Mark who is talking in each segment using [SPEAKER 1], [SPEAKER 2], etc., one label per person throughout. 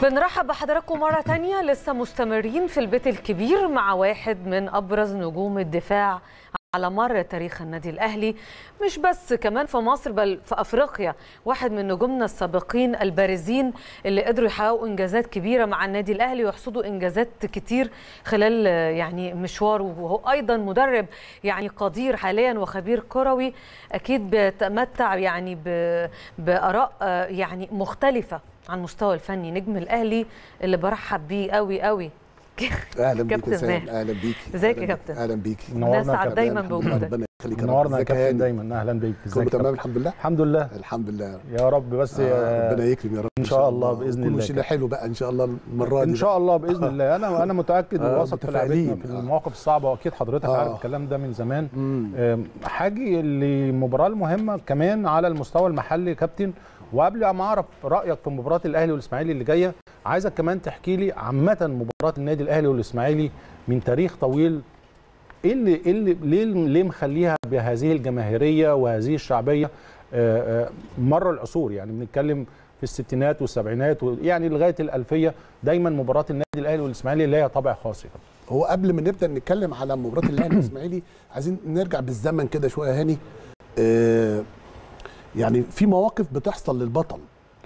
[SPEAKER 1] بنرحب بحضراتكم مرة تانية لسه مستمرين في البيت الكبير مع واحد من أبرز نجوم الدفاع على مر تاريخ النادي الأهلي مش بس كمان في مصر بل في أفريقيا واحد من نجومنا السابقين البارزين اللي قدروا يحققوا إنجازات كبيرة مع النادي الأهلي ويحصدوا إنجازات كتير خلال يعني مشواره وهو أيضا مدرب يعني قدير حاليا وخبير كروي أكيد بيتمتع يعني بآراء يعني مختلفة عن المستوى الفني نجم الاهلي اللي برحب بيه قوي قوي
[SPEAKER 2] اهلا بيك
[SPEAKER 1] كابتن
[SPEAKER 2] سام
[SPEAKER 1] ماهر.
[SPEAKER 2] اهلا بيك
[SPEAKER 1] ازيك يا
[SPEAKER 2] أهلا-
[SPEAKER 1] كابتن؟
[SPEAKER 2] اهلا بيك
[SPEAKER 1] نسعد دايما
[SPEAKER 2] الحمد لله،
[SPEAKER 1] بوجودك
[SPEAKER 2] ربنا يخليك يا رب.
[SPEAKER 3] منورنا يا
[SPEAKER 2] ازيك يا
[SPEAKER 3] كابتن
[SPEAKER 2] هاني؟
[SPEAKER 3] دايما اهلا بيك
[SPEAKER 2] كله
[SPEAKER 3] ازيك يا
[SPEAKER 2] تمام
[SPEAKER 3] كابتن؟
[SPEAKER 2] الحمد لله
[SPEAKER 3] الحمد لله
[SPEAKER 2] الحمد لله
[SPEAKER 3] يا رب بس
[SPEAKER 2] آه، ربنا
[SPEAKER 3] يا
[SPEAKER 2] يكرم يا رب
[SPEAKER 3] إن شاء الله بإذن
[SPEAKER 2] كله
[SPEAKER 3] الله
[SPEAKER 2] مشينا
[SPEAKER 3] كده.
[SPEAKER 2] حلو بقى ان شاء الله المره دي
[SPEAKER 3] ان شاء الله باذن الله انا انا متاكد
[SPEAKER 2] آه،
[SPEAKER 3] وواثق في لعبتنا
[SPEAKER 2] متفائلين.
[SPEAKER 3] في
[SPEAKER 2] آه.
[SPEAKER 3] المواقف الصعبه واكيد حضرتك
[SPEAKER 2] آه.
[SPEAKER 3] عارف الكلام ده من زمان
[SPEAKER 2] مم.
[SPEAKER 3] آم، حاجي للمباراه المهمه كمان على المستوى المحلي يا كابتن وقبل ما اعرف رايك في مباراه الاهلي والاسماعيلي اللي جايه عايزك كمان تحكي لي عامه مباراه النادي الاهلي والاسماعيلي من تاريخ طويل ايه اللي ايه اللي ليه ليه مخليها بهذه الجماهيريه وهذه الشعبيه آه، آه، مر العصور يعني بنتكلم في الستينات والسبعينات يعني لغايه الالفيه دايما مباراه النادي الاهلي والاسماعيلي لها طابع خاص يا كابتن.
[SPEAKER 2] هو قبل ما نبدا نتكلم على مباراه الاهلي والاسماعيلي عايزين نرجع بالزمن كده شويه يا هاني آه يعني في مواقف بتحصل للبطل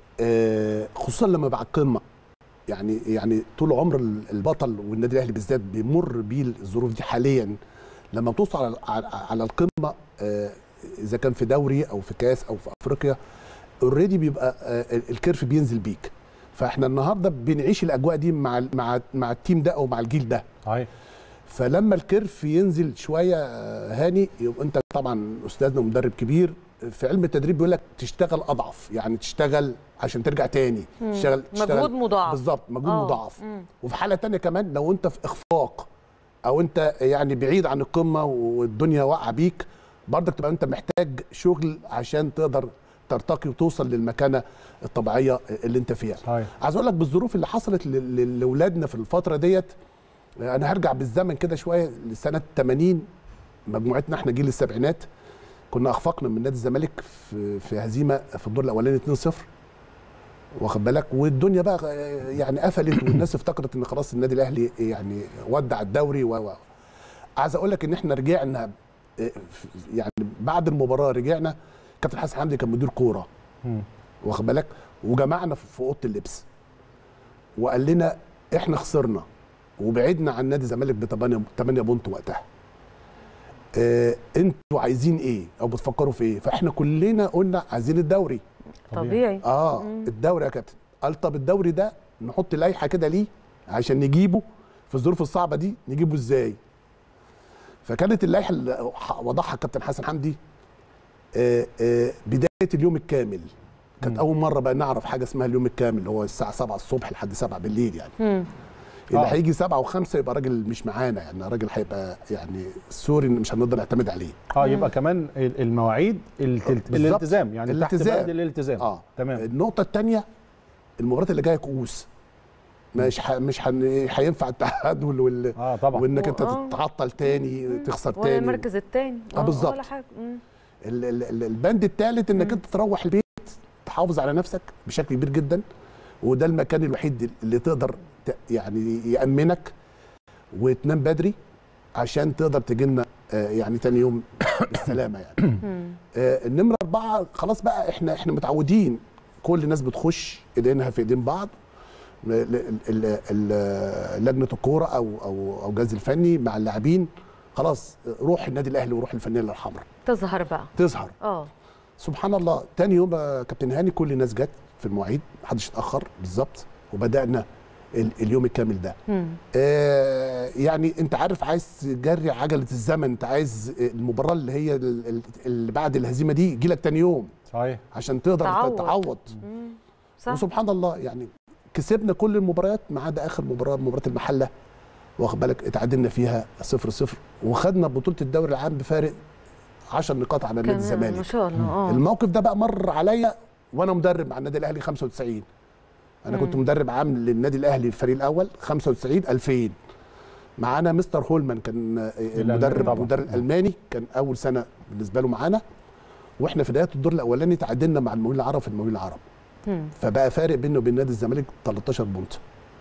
[SPEAKER 2] آه خصوصا لما بعد قمه يعني يعني طول عمر البطل والنادي الاهلي بالذات بيمر بيه الظروف دي حاليا لما بتوصل على على, على القمه آه اذا كان في دوري او في كاس او في افريقيا اوريدي بيبقى آه الكيرف بينزل بيك فاحنا النهارده بنعيش الاجواء دي مع ال- مع مع التيم ده او مع الجيل ده
[SPEAKER 3] صحيح
[SPEAKER 2] فلما الكيرف ينزل شويه آه، هاني يبقى انت طبعا استاذنا ومدرب كبير في علم التدريب بيقول لك تشتغل اضعف يعني تشتغل عشان ترجع تاني تشتغل تشتغل
[SPEAKER 1] مجهود مضاعف
[SPEAKER 2] بالظبط مجهود
[SPEAKER 1] آه.
[SPEAKER 2] مضاعف
[SPEAKER 1] مم.
[SPEAKER 2] وفي حاله تانية كمان لو انت في اخفاق او انت يعني بعيد عن القمه والدنيا واقعه بيك برضك تبقى انت محتاج شغل عشان تقدر ترتقي وتوصل للمكانه الطبيعيه اللي انت فيها
[SPEAKER 3] صحيح
[SPEAKER 2] عايز اقول لك بالظروف اللي حصلت ل- ل- لاولادنا في الفتره ديت انا هرجع بالزمن كده شويه لسنه 80 مجموعتنا احنا جيل السبعينات كنا اخفقنا من نادي الزمالك في في هزيمه في الدور الاولاني 2-0 واخد بالك والدنيا بقى يعني قفلت والناس افتكرت ان خلاص النادي الاهلي يعني ودع الدوري و و- عايز اقول لك ان احنا رجعنا اه، يعني بعد المباراه رجعنا كابتن حسن حمدي كان مدير كوره
[SPEAKER 3] مم.
[SPEAKER 2] واخد بالك وجمعنا في في اوضه اللبس وقال لنا احنا خسرنا وبعدنا عن نادي الزمالك ب 8 8 بونت وقتها اه انتوا عايزين ايه او بتفكروا في ايه فاحنا كلنا قلنا عايزين الدوري
[SPEAKER 1] طبيعي
[SPEAKER 2] اه الدوري يا كابتن قال طب الدوري ده نحط لائحه كده ليه عشان نجيبه في الظروف الصعبه دي نجيبه ازاي فكانت اللائحه اللي وضعها الكابتن حسن حمدي آه، آه، بدايه اليوم الكامل كانت
[SPEAKER 3] مم.
[SPEAKER 2] اول مره بقى نعرف حاجه اسمها اليوم الكامل اللي هو الساعه 7 الصبح لحد 7 بالليل يعني
[SPEAKER 1] مم.
[SPEAKER 2] اللي
[SPEAKER 3] آه.
[SPEAKER 2] هيجي 7 و5 يبقى راجل مش معانا يعني راجل هيبقى يعني سوري إن مش هنقدر نعتمد عليه
[SPEAKER 3] اه يبقى كمان ال- المواعيد التلت...
[SPEAKER 2] بالظبط.
[SPEAKER 3] الالتزام يعني
[SPEAKER 2] الالتزام.
[SPEAKER 3] تحت بند الالتزام
[SPEAKER 2] اه
[SPEAKER 3] تمام
[SPEAKER 2] النقطه الثانيه المباراه اللي جايه كؤوس مش ح... مش هن... هينفع التعادل وال...
[SPEAKER 3] اه طبعا
[SPEAKER 2] وانك انت
[SPEAKER 1] آه.
[SPEAKER 2] تتعطل تاني تخسر
[SPEAKER 1] ولا
[SPEAKER 2] تاني
[SPEAKER 1] المركز الثاني
[SPEAKER 2] آه، بالظبط.
[SPEAKER 1] ولا حاجه مم.
[SPEAKER 2] ال- ال- ال- البند الثالث انك
[SPEAKER 1] مم.
[SPEAKER 2] انت تروح البيت تحافظ على نفسك بشكل كبير جدا وده المكان الوحيد اللي تقدر ت- يعني يامنك وتنام بدري عشان تقدر تجي لنا آه، يعني تاني يوم بالسلامه يعني
[SPEAKER 1] مم.
[SPEAKER 2] آه، النمره اربعه خلاص بقى احنا احنا متعودين كل الناس بتخش ايدينها في ايدين بعض ل- ل- ال- ال- لجنه الكوره او او او الجهاز الفني مع اللاعبين خلاص روح النادي الاهلي وروح الفانيلا الحمراء
[SPEAKER 1] تظهر بقى
[SPEAKER 2] تظهر
[SPEAKER 1] اه
[SPEAKER 2] سبحان الله تاني يوم يا كابتن هاني كل الناس جت في المواعيد محدش اتاخر بالظبط وبدانا ال- اليوم الكامل ده
[SPEAKER 1] مم.
[SPEAKER 2] آه يعني انت عارف عايز تجري عجله الزمن انت عايز المباراه اللي هي ال- ال- اللي بعد الهزيمه دي يجي لك تاني يوم
[SPEAKER 3] صحيح
[SPEAKER 2] عشان تقدر
[SPEAKER 1] تعوض.
[SPEAKER 2] تعوض
[SPEAKER 1] مم. صح
[SPEAKER 2] وسبحان الله يعني كسبنا كل المباريات ما عدا اخر مباراه مباراه المحله واخد بالك اتعادلنا فيها 0 0 وخدنا بطوله الدوري العام بفارق 10 نقاط على نادي
[SPEAKER 1] كمان ما
[SPEAKER 2] الزمالك
[SPEAKER 1] شاء الله اه
[SPEAKER 2] الموقف ده بقى مر عليا وانا مدرب مع النادي الاهلي 95 انا كنت
[SPEAKER 1] مم.
[SPEAKER 2] مدرب عام للنادي الاهلي الفريق الاول 95 2000 معانا مستر هولمان كان آه،
[SPEAKER 3] الألماني
[SPEAKER 2] مدرب
[SPEAKER 3] طبعاً.
[SPEAKER 2] مدرب الماني كان اول سنه بالنسبه له معانا واحنا في بدايه الدور الاولاني تعادلنا مع المقاولين العرب في المقاولين العرب
[SPEAKER 1] مم.
[SPEAKER 2] فبقى فارق بينه وبين نادي الزمالك 13 بونت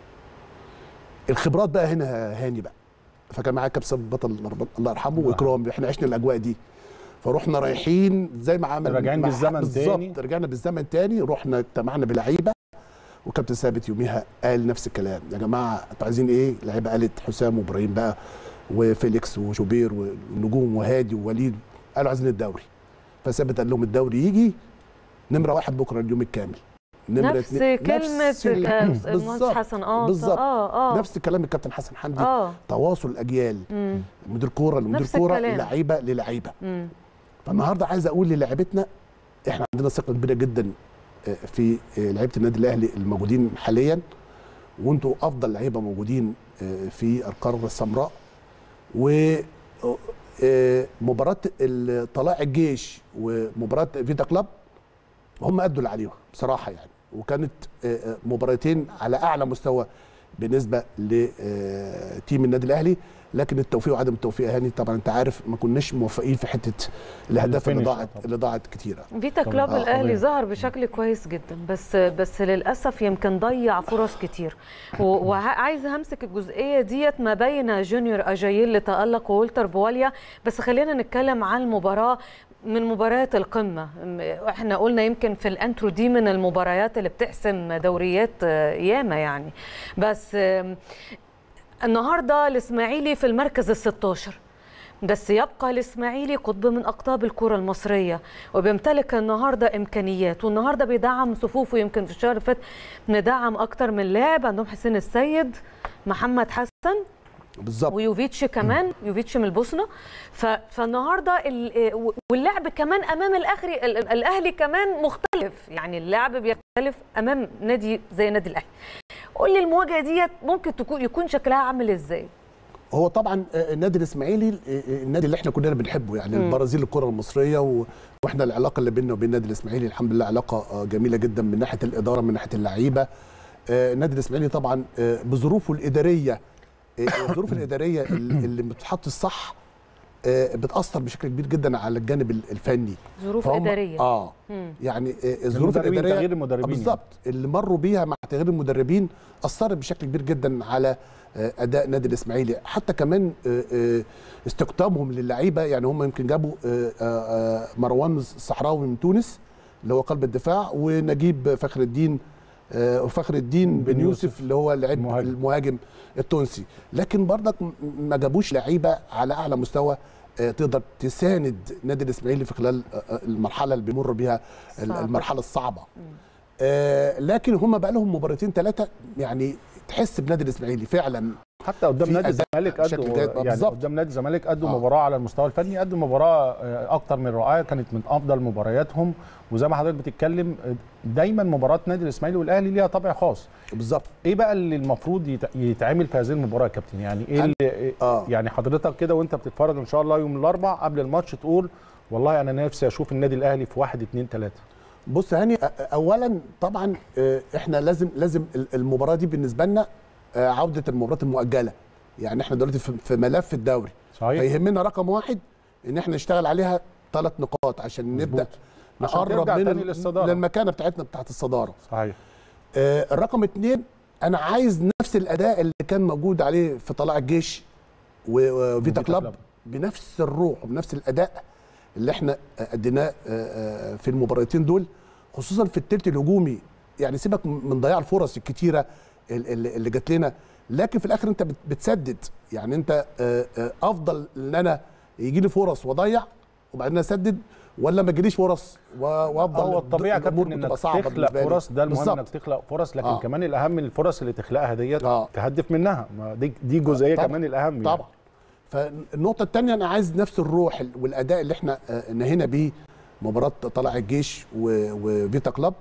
[SPEAKER 2] الخبرات بقى هنا هاني بقى فكان معايا كابتن بطل الله يرحمه واكرام احنا عشنا الاجواء دي فرحنا رايحين زي ما عمل
[SPEAKER 3] راجعين
[SPEAKER 2] مع-
[SPEAKER 3] بالزمن تاني.
[SPEAKER 2] بالظبط رجعنا بالزمن تاني رحنا اجتمعنا بلعيبه وكابتن ثابت يوميها قال نفس الكلام يا جماعه انتوا عايزين ايه؟ اللعيبه قالت حسام وابراهيم بقى وفيليكس وشوبير ونجوم وهادي ووليد قالوا عايزين الدوري فثابت قال لهم الدوري يجي نمره واحد بكره اليوم الكامل نمرة
[SPEAKER 1] نفس
[SPEAKER 2] اتنين-
[SPEAKER 1] كلمة
[SPEAKER 2] نفس ال-
[SPEAKER 1] آه، المهندس
[SPEAKER 2] بالظبط.
[SPEAKER 1] حسن اه
[SPEAKER 2] بالظبط.
[SPEAKER 1] اه اه
[SPEAKER 2] نفس كلام الكابتن حسن حمدي
[SPEAKER 1] اه
[SPEAKER 2] تواصل الاجيال
[SPEAKER 1] مم.
[SPEAKER 2] مدير كوره لمدير
[SPEAKER 1] نفس
[SPEAKER 2] كوره
[SPEAKER 1] الكلام.
[SPEAKER 2] لعيبه للعيبه
[SPEAKER 1] مم.
[SPEAKER 2] فالنهارده عايز اقول للاعيبتنا احنا عندنا ثقه كبيره جدا آه، في آه، لعيبه النادي الاهلي الموجودين حاليا وانتوا افضل لعيبه موجودين آه، في القاره السمراء و آه، مباراه ال- طلائع الجيش ومباراه فيتا كلاب هم ادوا اللي عليهم بصراحه يعني وكانت آه، آه، مباراتين على اعلى مستوى بالنسبه لتيم النادي الاهلي لكن التوفيق وعدم التوفيق يا هاني طبعا انت عارف ما كناش موفقين في حته الاهداف اللي
[SPEAKER 3] الفينش
[SPEAKER 2] ضاعت
[SPEAKER 3] طبعا.
[SPEAKER 2] اللي ضاعت كتيره
[SPEAKER 1] فيتا
[SPEAKER 3] طبعاً.
[SPEAKER 1] كلوب
[SPEAKER 2] آه،
[SPEAKER 1] الاهلي
[SPEAKER 3] طبيعي.
[SPEAKER 1] ظهر بشكل كويس جدا بس بس للاسف يمكن ضيع فرص كتير و- وعايزه همسك الجزئيه ديت ما بين جونيور اجايل اللي تالق وولتر بواليا بس خلينا نتكلم عن المباراه من مباريات القمه م- احنا قلنا يمكن في الانترو دي من المباريات اللي بتحسم دوريات آه، ياما يعني بس آم، النهارده الاسماعيلي في المركز ال 16 بس يبقى الاسماعيلي قطب من اقطاب الكره المصريه وبيمتلك النهارده امكانيات والنهارده بيدعم صفوفه يمكن في الشهر اللي فات ندعم اكتر من لاعب عندهم حسين السيد محمد حسن
[SPEAKER 2] بالظبط
[SPEAKER 1] ويوفيتش كمان يوفيتش من البوسنه ف... فالنهارده ال... واللعب كمان امام الاخري ال- ال- الاهلي كمان مختلف يعني اللعب بيختلف امام نادي زي النادي الاهلي قول لي المواجهه ديت ممكن تكون يكون شكلها عامل ازاي
[SPEAKER 2] هو طبعا آه، النادي الاسماعيلي آه، آه، النادي اللي احنا كلنا بنحبه يعني
[SPEAKER 1] مم.
[SPEAKER 2] البرازيل الكره المصريه و... واحنا العلاقه اللي بيننا وبين النادي الاسماعيلي الحمد لله علاقه آه، جميله جدا من ناحيه الاداره من ناحيه اللعيبه آه، النادي الاسماعيلي طبعا آه، بظروفه الاداريه آه، الظروف الاداريه ال- اللي بتتحط الصح آه، بتاثر بشكل كبير جدا على الجانب ال- الفني
[SPEAKER 1] ظروف
[SPEAKER 2] فهم-
[SPEAKER 1] اداريه
[SPEAKER 2] اه
[SPEAKER 1] مم.
[SPEAKER 2] يعني آه، الظروف
[SPEAKER 3] المدربين،
[SPEAKER 2] الاداريه
[SPEAKER 3] تغيير المدربين
[SPEAKER 2] آه، بالظبط اللي مروا بيها مع تغيير المدربين اثرت بشكل كبير جدا على آه، اداء نادي الاسماعيلي حتى كمان آه، آه، استقطابهم للعيبه يعني هم يمكن جابوا آه، آه، مروان الصحراوي من تونس اللي هو قلب الدفاع ونجيب فخر الدين آه، وفخر الدين
[SPEAKER 3] بن
[SPEAKER 2] بن
[SPEAKER 3] يوسف.
[SPEAKER 2] يوسف اللي هو لعيب
[SPEAKER 3] المهاجم.
[SPEAKER 2] المهاجم التونسي لكن برضك م- ما جابوش لعيبه على اعلى مستوى آه، تقدر تساند نادي الاسماعيلي في خلال آه، آه، المرحله اللي بيمر بيها ال-
[SPEAKER 1] صعبة.
[SPEAKER 2] المرحله الصعبه آه، لكن هم بقى لهم مباراتين ثلاثه يعني تحس بنادي الاسماعيلي فعلا
[SPEAKER 3] حتى قدام
[SPEAKER 2] في
[SPEAKER 3] نادي
[SPEAKER 2] أداء
[SPEAKER 3] الزمالك
[SPEAKER 2] بشكل
[SPEAKER 3] قدوا
[SPEAKER 2] جيد. آه،
[SPEAKER 3] يعني
[SPEAKER 2] بالظبط.
[SPEAKER 3] قدام نادي الزمالك قدوا
[SPEAKER 2] آه.
[SPEAKER 3] مباراه على المستوى الفني قدوا مباراه آه، اكتر من رائعه كانت من افضل مبارياتهم وزي ما حضرتك بتتكلم آه، دايما مباراه نادي الاسماعيلي والاهلي ليها طابع خاص بالظبط ايه بقى اللي المفروض يت- يتعمل في هذه المباراه يا كابتن يعني ايه اللي
[SPEAKER 2] آه.
[SPEAKER 3] يعني حضرتك كده وانت بتتفرج ان شاء الله يوم الاربعاء قبل الماتش تقول والله انا نفسي اشوف النادي الاهلي في واحد اتنين تلاته
[SPEAKER 2] بص هاني أ- اولا طبعا آه، احنا لازم لازم ال- المباراه دي بالنسبه لنا آه، عوده المباراه المؤجله يعني احنا دلوقتي في في ملف الدوري
[SPEAKER 3] صحيح
[SPEAKER 2] فيهمنا رقم واحد ان احنا نشتغل عليها ثلاث نقاط عشان نبدا
[SPEAKER 3] عشان
[SPEAKER 2] نقرب
[SPEAKER 3] ترجع
[SPEAKER 2] من
[SPEAKER 3] تاني
[SPEAKER 2] ال-
[SPEAKER 3] للصدارة.
[SPEAKER 2] للمكانه بتاعتنا بتاعت الصداره
[SPEAKER 3] صحيح
[SPEAKER 2] آه، الرقم اتنين انا عايز نفس الاداء اللي كان موجود عليه في طلائع الجيش و- وفيتا
[SPEAKER 3] وفيتا
[SPEAKER 2] كلاب
[SPEAKER 3] كلاب.
[SPEAKER 2] بنفس الروح وبنفس الاداء اللي احنا اديناه آه، آه، في المباراتين دول خصوصا في التلت الهجومي يعني سيبك من ضياع الفرص الكتيره ال- ال- اللي جات لنا لكن في الاخر انت بت- بتسدد يعني انت آه، آه، افضل ان انا يجي لي فرص واضيع وبعدين اسدد ولا ما يجيليش فرص و- وافضل
[SPEAKER 3] هو الطبيعي يا
[SPEAKER 2] الأمور
[SPEAKER 3] كابتن
[SPEAKER 2] بتبقى
[SPEAKER 3] انك
[SPEAKER 2] صعبة
[SPEAKER 3] تخلق
[SPEAKER 2] بالنسبة لي.
[SPEAKER 3] فرص ده المهم
[SPEAKER 2] بالظبط.
[SPEAKER 3] انك تخلق فرص لكن
[SPEAKER 2] آه.
[SPEAKER 3] آه. كمان الاهم الفرص اللي تخلقها ديت
[SPEAKER 2] آه.
[SPEAKER 3] تهدف منها ما دي دي جزئيه
[SPEAKER 2] طبعاً.
[SPEAKER 3] كمان الاهم
[SPEAKER 2] طبعا فالنقطه الثانيه انا عايز نفس الروح والاداء اللي احنا آه، نهينا بيه مباراه طلائع الجيش و- وفيتا كلاب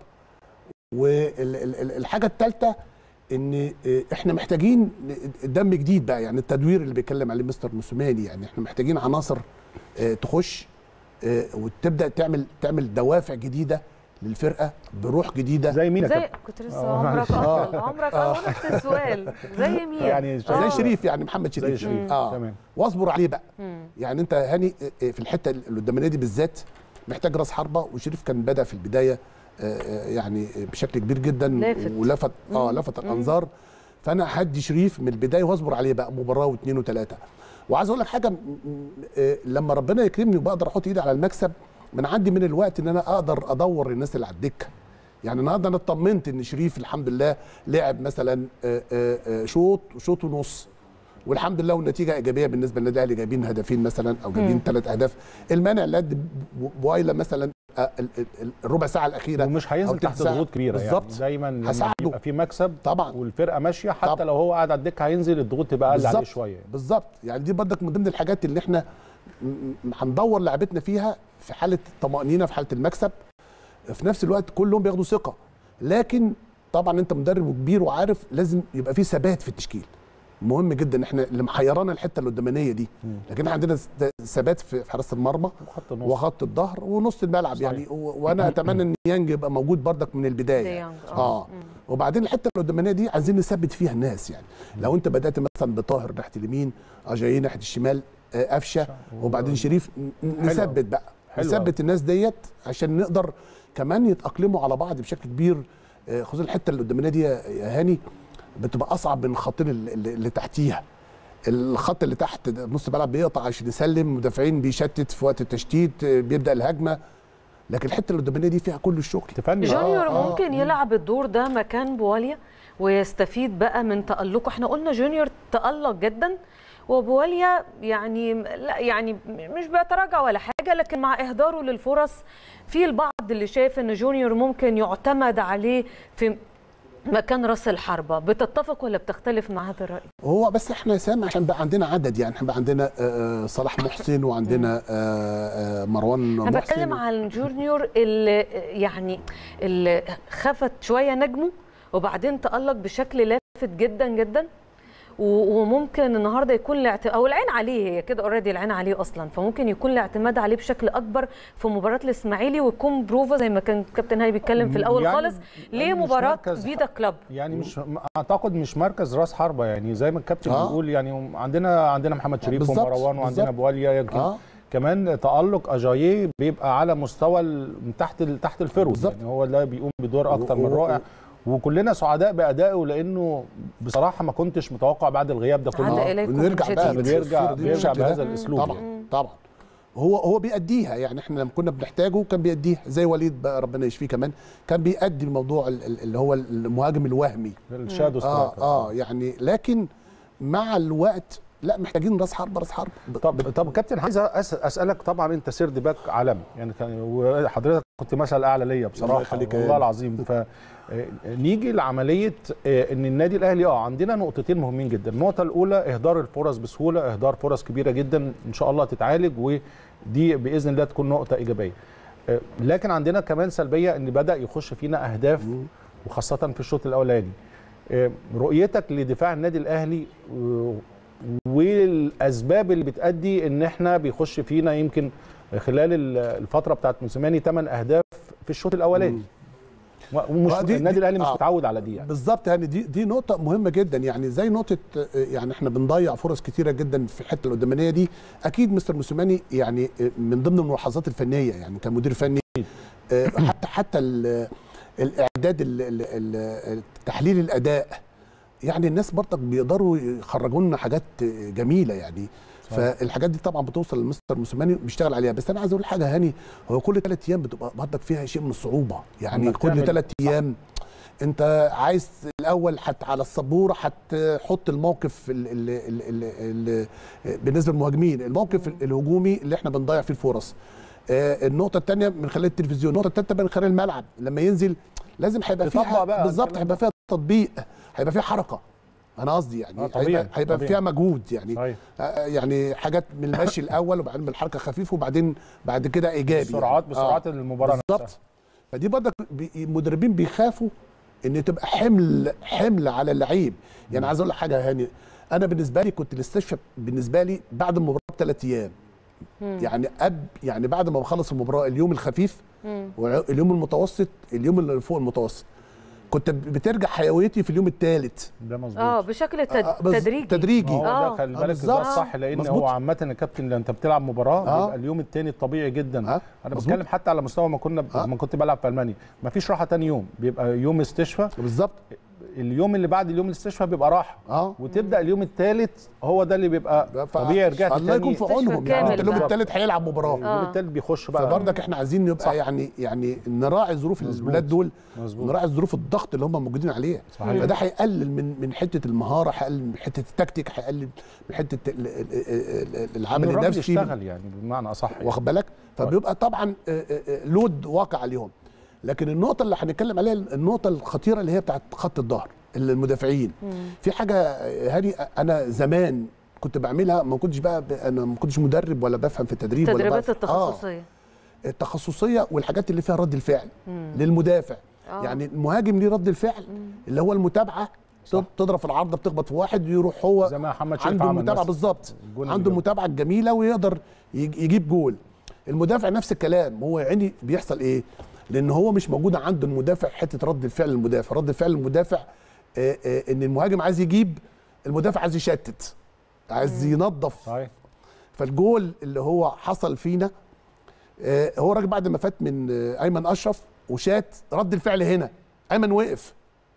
[SPEAKER 2] والحاجه الثالثه ان آه، احنا محتاجين دم جديد بقى يعني التدوير اللي بيتكلم عليه مستر موسوماني يعني احنا محتاجين عناصر آه، تخش آه، وتبدا تعمل تعمل دوافع جديده للفرقه بروح جديده
[SPEAKER 3] زي مين يا
[SPEAKER 1] زي
[SPEAKER 3] كابتن
[SPEAKER 1] كنت لسه
[SPEAKER 3] آه،
[SPEAKER 1] عمرك
[SPEAKER 3] معلش.
[SPEAKER 1] اطول عمرك اطول نفس السؤال زي مين
[SPEAKER 3] يعني
[SPEAKER 2] زي
[SPEAKER 1] آه.
[SPEAKER 2] شريف يعني محمد
[SPEAKER 3] زي
[SPEAKER 2] شريف
[SPEAKER 3] شريف
[SPEAKER 2] اه
[SPEAKER 3] تمام
[SPEAKER 2] واصبر عليه بقى
[SPEAKER 1] مم.
[SPEAKER 2] يعني انت هاني في الحته اللي قدامنا دي بالذات محتاج راس حربه وشريف كان بدا في البدايه آه، يعني بشكل كبير جدا
[SPEAKER 1] لافت.
[SPEAKER 2] ولفت اه لفت الانظار فانا هدي شريف من البدايه واصبر عليه بقى مباراه واثنين وثلاثه وعايز اقول لك حاجه م- م- آه، لما ربنا يكرمني وبقدر احط ايدي على المكسب من عندي من الوقت ان انا اقدر ادور الناس اللي على الدكه يعني النهارده انا اطمنت ان شريف الحمد لله لعب مثلا آه، آه، آه، شوط وشوط ونص والحمد لله والنتيجه ايجابيه بالنسبه للنادي الاهلي جايبين هدفين مثلا او جايبين ثلاث اهداف المانع اللي قد بوايلا مثلا آه، ال- ال- ال- الربع ساعه الاخيره
[SPEAKER 3] ومش
[SPEAKER 2] أو
[SPEAKER 3] هينزل
[SPEAKER 2] تلت
[SPEAKER 3] تحت
[SPEAKER 2] ساعة.
[SPEAKER 3] ضغوط كبيره
[SPEAKER 2] بالظبط
[SPEAKER 3] يعني دايما لما
[SPEAKER 2] هساعده.
[SPEAKER 3] يبقى في مكسب
[SPEAKER 2] طبعا
[SPEAKER 3] والفرقه ماشيه حتى
[SPEAKER 2] طبعا.
[SPEAKER 3] لو هو قاعد على الدكه هينزل الضغوط تبقى اقل عليه
[SPEAKER 2] بالظبط.
[SPEAKER 3] شويه
[SPEAKER 2] بالظبط يعني دي برضك من ضمن الحاجات اللي احنا م- م- هندور لعبتنا فيها في حاله الطمانينه في حاله المكسب في نفس الوقت كلهم بياخدوا ثقه لكن طبعا انت مدرب كبير وعارف لازم يبقى في ثبات في التشكيل مهم جدا احنا اللي محيرانا الحته القدامانيه دي لكن احنا عندنا س- ثبات في في حراسه المرمى
[SPEAKER 3] وخط النص
[SPEAKER 2] وخط الظهر ونص الملعب
[SPEAKER 3] صحيح.
[SPEAKER 2] يعني و- وانا اتمنى ان يانج يبقى موجود بردك من البدايه
[SPEAKER 1] ديانج، آه.
[SPEAKER 2] اه وبعدين الحته القدامانيه دي عايزين نثبت فيها الناس يعني لو انت بدات مثلا بطاهر ناحيه اليمين اجاي ناحيه الشمال آه، قفشه وبعدين شريف ن- ن-
[SPEAKER 3] حلو
[SPEAKER 2] نثبت بقى
[SPEAKER 3] حلو
[SPEAKER 2] نثبت الناس ديت عشان نقدر كمان يتاقلموا على بعض بشكل كبير آه، خصوصا الحته اللي قدامنا دي يا يا هاني بتبقى اصعب من الخطين اللي, اللي اللي تحتيها الخط اللي تحت ده نص الملعب بيقطع عشان يسلم مدافعين بيشتت في وقت التشتيت آه، بيبدا الهجمه لكن الحته اللي قدامنا دي فيها كل الشغل
[SPEAKER 3] تفني بقى.
[SPEAKER 1] جونيور
[SPEAKER 2] آه.
[SPEAKER 1] ممكن يلعب الدور ده مكان بواليا ويستفيد بقى من تألقه احنا قلنا جونيور تألق جدا وبواليا يعني لا يعني مش بيتراجع ولا حاجه لكن مع اهداره للفرص في البعض اللي شايف ان جونيور ممكن يعتمد عليه في مكان راس الحربه بتتفق ولا بتختلف مع هذا الراي
[SPEAKER 2] هو بس احنا يا سام عشان بقى عندنا عدد يعني احنا بقى عندنا آه، آه، صلاح محسن وعندنا آه، آه، مروان
[SPEAKER 1] انا
[SPEAKER 2] محسن
[SPEAKER 1] بتكلم عن جونيور اللي يعني اللي خفت شويه نجمه وبعدين تألق بشكل لافت جدا جدا و- وممكن النهارده يكون الاعت... او العين عليه هي كده اوريدي العين عليه اصلا فممكن يكون الاعتماد عليه بشكل اكبر في مباراه الاسماعيلي ويكون بروفا زي ما كان كابتن هاي بيتكلم في الاول
[SPEAKER 3] يعني-
[SPEAKER 1] خالص
[SPEAKER 3] يعني مش
[SPEAKER 1] لمباراه
[SPEAKER 3] مركز
[SPEAKER 1] فيدا كلاب
[SPEAKER 3] يعني مش اعتقد مش مركز راس حربه يعني زي ما الكابتن
[SPEAKER 2] آه.
[SPEAKER 3] بيقول يعني عندنا عندنا محمد شريف
[SPEAKER 2] بالظبط،
[SPEAKER 3] ومروان وعندنا
[SPEAKER 2] بالظبط.
[SPEAKER 3] بواليا يمكن
[SPEAKER 2] اه
[SPEAKER 3] كمان تألق اجاييه بيبقى على مستوى ال- من تحت ال- تحت الفرو
[SPEAKER 2] بالظبط.
[SPEAKER 3] يعني هو ده بيقوم بدور اكتر من
[SPEAKER 2] و- و-
[SPEAKER 3] رائع وكلنا سعداء بادائه لانه بصراحه ما كنتش متوقع بعد الغياب ده
[SPEAKER 1] عاد
[SPEAKER 3] كله
[SPEAKER 1] إليكم
[SPEAKER 2] ونرجع بقى
[SPEAKER 1] جديد.
[SPEAKER 3] بيرجع
[SPEAKER 2] بالصورة دي
[SPEAKER 3] بيرجع
[SPEAKER 2] بالشكل ده.
[SPEAKER 3] بهذا الاسلوب يعني.
[SPEAKER 2] طبعا طبعا هو هو بيأديها يعني احنا لما كنا بنحتاجه كان بيأديها زي وليد بقى ربنا يشفيه كمان كان بيأدي الموضوع ال- ال- اللي هو المهاجم الوهمي
[SPEAKER 3] الشادو
[SPEAKER 2] اه
[SPEAKER 3] سترايكر
[SPEAKER 2] اه يعني لكن مع الوقت لا محتاجين راس حرب راس حرب
[SPEAKER 3] طب طب كابتن عايز أس- اسالك طبعا انت سيرد باك عالمي يعني كان وحضرتك كنت مثل اعلى ليا
[SPEAKER 2] الله
[SPEAKER 3] بصراحه
[SPEAKER 2] يخليك يا
[SPEAKER 3] والله
[SPEAKER 2] هاني.
[SPEAKER 3] العظيم ف آه، نيجي لعمليه آه، ان النادي الاهلي اه عندنا نقطتين مهمين جدا النقطه الاولى اهدار الفرص بسهوله اهدار فرص كبيره جدا ان شاء الله تتعالج ودي باذن الله تكون نقطه ايجابيه آه، لكن عندنا كمان سلبيه ان بدا يخش فينا اهداف وخاصه في الشوط الاولاني آه، رؤيتك لدفاع النادي الاهلي آه، والاسباب اللي بتادي ان احنا بيخش فينا يمكن خلال ال- الفتره بتاعت موسيماني 8 اهداف في الشوط الاولاني ومش
[SPEAKER 2] آه، دي-
[SPEAKER 3] النادي
[SPEAKER 2] دي-
[SPEAKER 3] الاهلي مش
[SPEAKER 2] آه.
[SPEAKER 3] متعود على دي يعني
[SPEAKER 2] بالظبط يعني دي دي نقطة مهمة جدا يعني زي نقطة آه، يعني احنا بنضيع فرص كتيرة جدا في الحتة القدامانية دي أكيد مستر موسيماني يعني آه، من ضمن الملاحظات الفنية يعني كمدير فني آه، حتى حتى ال- الإعداد ال- ال- ال- تحليل الأداء يعني الناس برضك بيقدروا يخرجوا لنا حاجات آه، جميلة يعني فالحاجات دي طبعا بتوصل لمستر موسيماني بيشتغل عليها بس انا عايز اقول حاجه هاني هو كل ثلاث ايام بتبقى برضك فيها شيء من الصعوبه يعني
[SPEAKER 3] إنك
[SPEAKER 2] كل
[SPEAKER 3] تعمل-
[SPEAKER 2] ثلاث ايام انت عايز الاول حت على السبوره هتحط الموقف ال ال ال ال ال بالنسبه للمهاجمين الموقف ال- الهجومي اللي احنا بنضيع فيه الفرص آه، النقطه الثانيه من خلال التلفزيون النقطه الثالثه من خلال الملعب لما ينزل لازم هيبقى
[SPEAKER 3] تطبق
[SPEAKER 2] فيها
[SPEAKER 3] بقى
[SPEAKER 2] بالظبط
[SPEAKER 3] الكلام
[SPEAKER 2] هيبقى فيها تطبيق هيبقى فيها حركه انا قصدي يعني
[SPEAKER 3] آه، طبيعي،
[SPEAKER 2] هيبقى, هيبقى
[SPEAKER 3] طبيعي.
[SPEAKER 2] فيها مجهود يعني
[SPEAKER 3] صحيح.
[SPEAKER 2] آه، يعني حاجات من المشي الاول وبعدين من الحركه خفيف وبعدين بعد كده ايجابي
[SPEAKER 3] بسرعات
[SPEAKER 2] يعني.
[SPEAKER 3] بسرعات المباراه
[SPEAKER 2] بالظبط
[SPEAKER 3] نفسها.
[SPEAKER 2] فدي برضك بي- المدربين بيخافوا ان تبقى حمل حمل على اللعيب يعني عايز اقول لك حاجه يا هاني انا بالنسبه لي كنت الاستشفاء بالنسبه لي بعد المباراه بثلاث ايام يعني أب يعني بعد ما بخلص المباراه اليوم الخفيف واليوم المتوسط اليوم اللي فوق المتوسط كنت بترجع حيويتي في اليوم الثالث
[SPEAKER 3] ده مظبوط
[SPEAKER 1] اه بشكل تد... تدريجي
[SPEAKER 2] تدريجي
[SPEAKER 3] ما هو
[SPEAKER 1] آه.
[SPEAKER 3] ده خلي
[SPEAKER 2] آه،
[SPEAKER 3] بالك
[SPEAKER 2] بالظبط.
[SPEAKER 3] ده الصح لان
[SPEAKER 2] مظبوط.
[SPEAKER 3] هو عامه الكابتن لما انت بتلعب مباراه
[SPEAKER 2] آه.
[SPEAKER 3] بيبقى اليوم الثاني الطبيعي جدا
[SPEAKER 2] آه.
[SPEAKER 3] انا
[SPEAKER 2] مظبوط.
[SPEAKER 3] بتكلم حتى على مستوى ما كنا
[SPEAKER 2] آه.
[SPEAKER 3] ما كنت بلعب في المانيا ما فيش راحه تاني يوم بيبقى يوم استشفاء
[SPEAKER 2] بالظبط
[SPEAKER 3] اليوم اللي بعد اليوم الاستشفاء بيبقى راحه
[SPEAKER 2] اه
[SPEAKER 3] وتبدا اليوم الثالث هو ده اللي بيبقى
[SPEAKER 2] ف-
[SPEAKER 3] طبيعي رجعت
[SPEAKER 2] الله يكون في
[SPEAKER 1] استشفى
[SPEAKER 2] عونهم
[SPEAKER 1] كامل
[SPEAKER 2] يعني انت اليوم
[SPEAKER 1] بقى.
[SPEAKER 2] الثالث هيلعب مباراه
[SPEAKER 3] اليوم الثالث بيخش بقى
[SPEAKER 2] فبرضك احنا عايزين نبقى
[SPEAKER 3] صح.
[SPEAKER 2] يعني يعني نراعي ظروف
[SPEAKER 3] مظبوط.
[SPEAKER 2] الولاد دول
[SPEAKER 3] مظبوط.
[SPEAKER 2] نراعي ظروف الضغط اللي هم موجودين عليه
[SPEAKER 3] صحيح.
[SPEAKER 2] فده هيقلل من من حته المهاره هيقلل من حته التكتيك هيقلل من حته ال- ال- ال- ال- العامل
[SPEAKER 3] إن الراجل
[SPEAKER 2] النفسي
[SPEAKER 3] يشتغل يعني بمعنى اصح يعني.
[SPEAKER 2] واخد بالك فبيبقى طبعا آه، آه، آه، لود واقع عليهم لكن النقطه اللي هنتكلم عليها النقطه الخطيره اللي هي بتاعت خط الظهر المدافعين في حاجه آه، هاني انا زمان كنت بعملها ما كنتش بقى ب- انا ما كنتش مدرب ولا بفهم في التدريب ولا
[SPEAKER 1] التدريبات
[SPEAKER 2] بفهم- آه.
[SPEAKER 1] التخصصيه
[SPEAKER 2] التخصصيه والحاجات اللي فيها رد الفعل للمدافع
[SPEAKER 1] آه.
[SPEAKER 2] يعني المهاجم ليه رد الفعل اللي هو المتابعه
[SPEAKER 3] صح.
[SPEAKER 2] تضرب في العارضه بتخبط في واحد يروح هو
[SPEAKER 3] زي ما محمد شريف
[SPEAKER 2] عنده
[SPEAKER 3] عمل
[SPEAKER 2] المتابعه
[SPEAKER 3] مثلا.
[SPEAKER 2] بالظبط
[SPEAKER 3] الجول اللي
[SPEAKER 2] عنده
[SPEAKER 3] جابه.
[SPEAKER 2] المتابعه الجميله ويقدر يج- يجيب جول المدافع نفس الكلام هو يعني بيحصل ايه لان هو مش موجود عنده المدافع حته رد الفعل المدافع رد الفعل المدافع آه، آه، ان المهاجم عايز يجيب المدافع عايز يشتت عايز ينظف
[SPEAKER 3] صحيح
[SPEAKER 2] فالجول اللي هو حصل فينا آه، هو راجل بعد ما فات من آه، ايمن اشرف وشات رد الفعل هنا ايمن وقف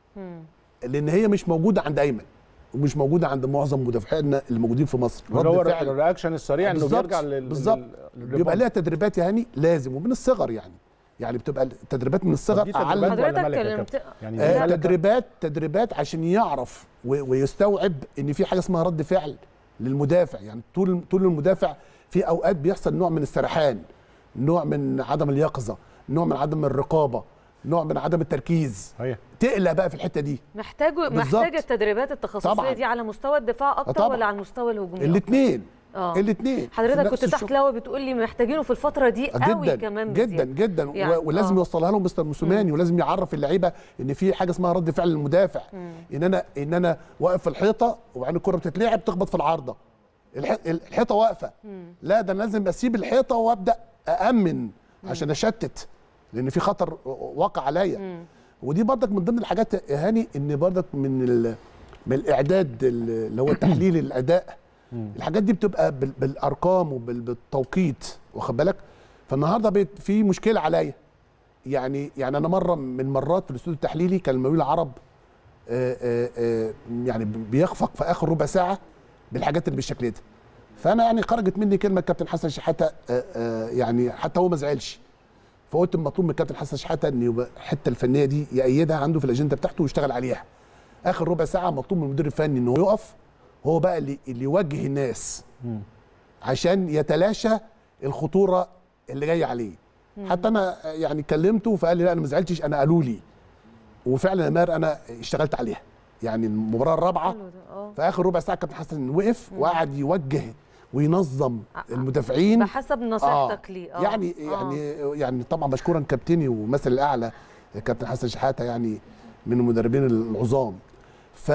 [SPEAKER 2] لان هي مش موجوده عند ايمن ومش موجوده عند معظم مدافعينا اللي موجودين في مصر
[SPEAKER 3] اللي هو
[SPEAKER 2] رد الفعل
[SPEAKER 3] الرياكشن السريع انه
[SPEAKER 2] بالظبط،
[SPEAKER 3] بيرجع لل
[SPEAKER 2] بالظبط
[SPEAKER 3] لل-
[SPEAKER 2] بيبقى
[SPEAKER 3] للريباوند.
[SPEAKER 2] لها تدريبات يا هاني لازم ومن الصغر يعني يعني بتبقى التدريبات من الصغر
[SPEAKER 3] دي تدريبات
[SPEAKER 2] اعلم
[SPEAKER 3] ولا
[SPEAKER 1] حضرتك
[SPEAKER 3] ملكة يا
[SPEAKER 1] كلمت-
[SPEAKER 3] كابتن؟ يعني
[SPEAKER 2] آه
[SPEAKER 3] ملكة؟
[SPEAKER 2] تدريبات تدريبات عشان يعرف و- ويستوعب ان في حاجه اسمها رد فعل للمدافع يعني طول طول المدافع في اوقات بيحصل نوع من السرحان نوع من عدم اليقظه نوع من عدم الرقابه نوع من عدم التركيز
[SPEAKER 3] صحيح
[SPEAKER 2] تقلق بقى في الحته دي
[SPEAKER 1] محتاجه
[SPEAKER 2] بالظبط.
[SPEAKER 1] محتاجه التدريبات التخصصيه
[SPEAKER 2] طبعاً.
[SPEAKER 1] دي على مستوى الدفاع اكتر
[SPEAKER 2] طبعاً.
[SPEAKER 1] ولا على المستوى الهجومي أكتر؟
[SPEAKER 2] الاثنين
[SPEAKER 1] آه.
[SPEAKER 2] الاثنين
[SPEAKER 1] حضرتك كنت تحت لهوا بتقول لي محتاجينه في الفتره دي قوي
[SPEAKER 2] جدا
[SPEAKER 1] كمان
[SPEAKER 2] جدا
[SPEAKER 1] بزيادة.
[SPEAKER 2] جدا
[SPEAKER 1] يعني،
[SPEAKER 2] و- ولازم
[SPEAKER 1] آه.
[SPEAKER 2] يوصلها لهم مستر موسوماني ولازم يعرف اللعيبه ان في حاجه اسمها رد فعل المدافع ان انا ان انا واقف في الحيطه وبعدين الكره بتتلعب تخبط في العارضه الح- الحيطه واقفه لا ده انا لازم اسيب الحيطه وابدا اامن عشان اشتت لان في خطر واقع عليا ودي برضك من ضمن الحاجات يا هاني ان برضك من ال- من الاعداد اللي هو تحليل الاداء الحاجات دي بتبقى بال- بالارقام وبالتوقيت واخد بالك فالنهارده بقت في مشكله عليا يعني يعني انا مره من مرات في الاستوديو التحليلي كان المقاولين العرب آه، آه، آه، يعني بيخفق في اخر ربع ساعه بالحاجات اللي بالشكل ده فانا يعني خرجت مني كلمه كابتن حسن شحاته آه، آه، يعني حتى هو ما زعلش فقلت المطلوب من الكابتن حسن شحاته ان يبقى الحته الفنيه دي يأيدها عنده في الاجنده بتاعته ويشتغل عليها اخر ربع ساعه مطلوب من المدير الفني انه يقف هو بقى اللي, اللي يوجه الناس عشان يتلاشى الخطوره اللي جايه عليه حتى انا يعني كلمته فقال لي لا انا ما زعلتش انا قالوا لي وفعلا يا ماهر انا اشتغلت عليها يعني المباراه الرابعه
[SPEAKER 1] حلو ده، اه
[SPEAKER 2] في اخر ربع ساعه كابتن حسن وقف وقعد يوجه وينظم المدافعين
[SPEAKER 1] بحسب نصيحتك ليه اه
[SPEAKER 2] يعني
[SPEAKER 1] آه.
[SPEAKER 2] يعني يعني طبعا مشكورا كابتني ومثل الاعلى كابتن حسن شحاته يعني من المدربين العظام ف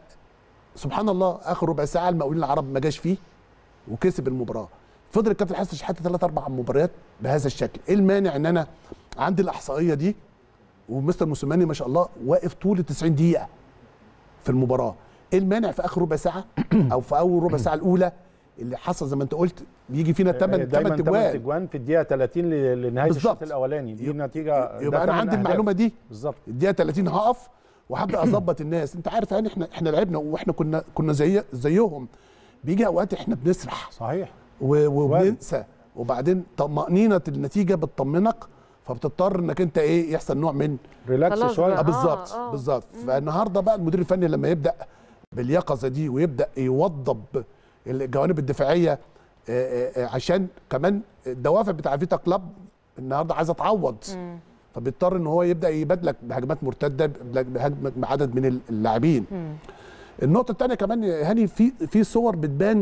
[SPEAKER 2] سبحان الله اخر ربع ساعه المقاولين العرب ما جاش فيه وكسب المباراه فضل الكابتن حسن شحاته ثلاث اربع مباريات بهذا الشكل ايه المانع ان انا عندي الاحصائيه دي ومستر موسيماني ما شاء الله واقف طول ال 90 دقيقه في المباراه ايه المانع في اخر ربع ساعه او في اول ربع ساعه الاولى اللي حصل زي ما انت قلت بيجي فينا 8
[SPEAKER 3] دايما
[SPEAKER 2] 8
[SPEAKER 3] 8
[SPEAKER 2] تجوان
[SPEAKER 3] تجوان في الدقيقه 30 ل- لنهايه الشوط
[SPEAKER 2] بالظبط.
[SPEAKER 3] الاولاني دي
[SPEAKER 2] يب-
[SPEAKER 3] نتيجه ده
[SPEAKER 2] يبقى انا
[SPEAKER 3] تمن
[SPEAKER 2] عندي
[SPEAKER 3] أهداف.
[SPEAKER 2] المعلومه دي
[SPEAKER 3] بالظبط
[SPEAKER 2] الدقيقه 30 هقف وهبدا اظبط الناس انت عارف يعني احنا احنا لعبنا واحنا كنا كنا زي زيهم بيجي اوقات احنا بنسرح
[SPEAKER 3] صحيح
[SPEAKER 2] و- وبننسى وبعدين طمانينه النتيجه بتطمنك فبتضطر انك انت ايه يحصل نوع من
[SPEAKER 3] ريلاكس
[SPEAKER 1] خلاص
[SPEAKER 3] شويه
[SPEAKER 1] بقى.
[SPEAKER 2] آه بالظبط
[SPEAKER 1] آه.
[SPEAKER 2] بالظبط فالنهارده بقى المدير الفني لما يبدا باليقظه دي ويبدا يوضب الجوانب الدفاعيه آه، آه، آه، عشان كمان الدوافع بتاع فيتا كلاب النهارده عايزه تعوض فبيضطر ان هو يبدا يبادلك بهجمات مرتده بهجمه بعدد من اللاعبين النقطه الثانيه كمان يا هاني في في صور بتبان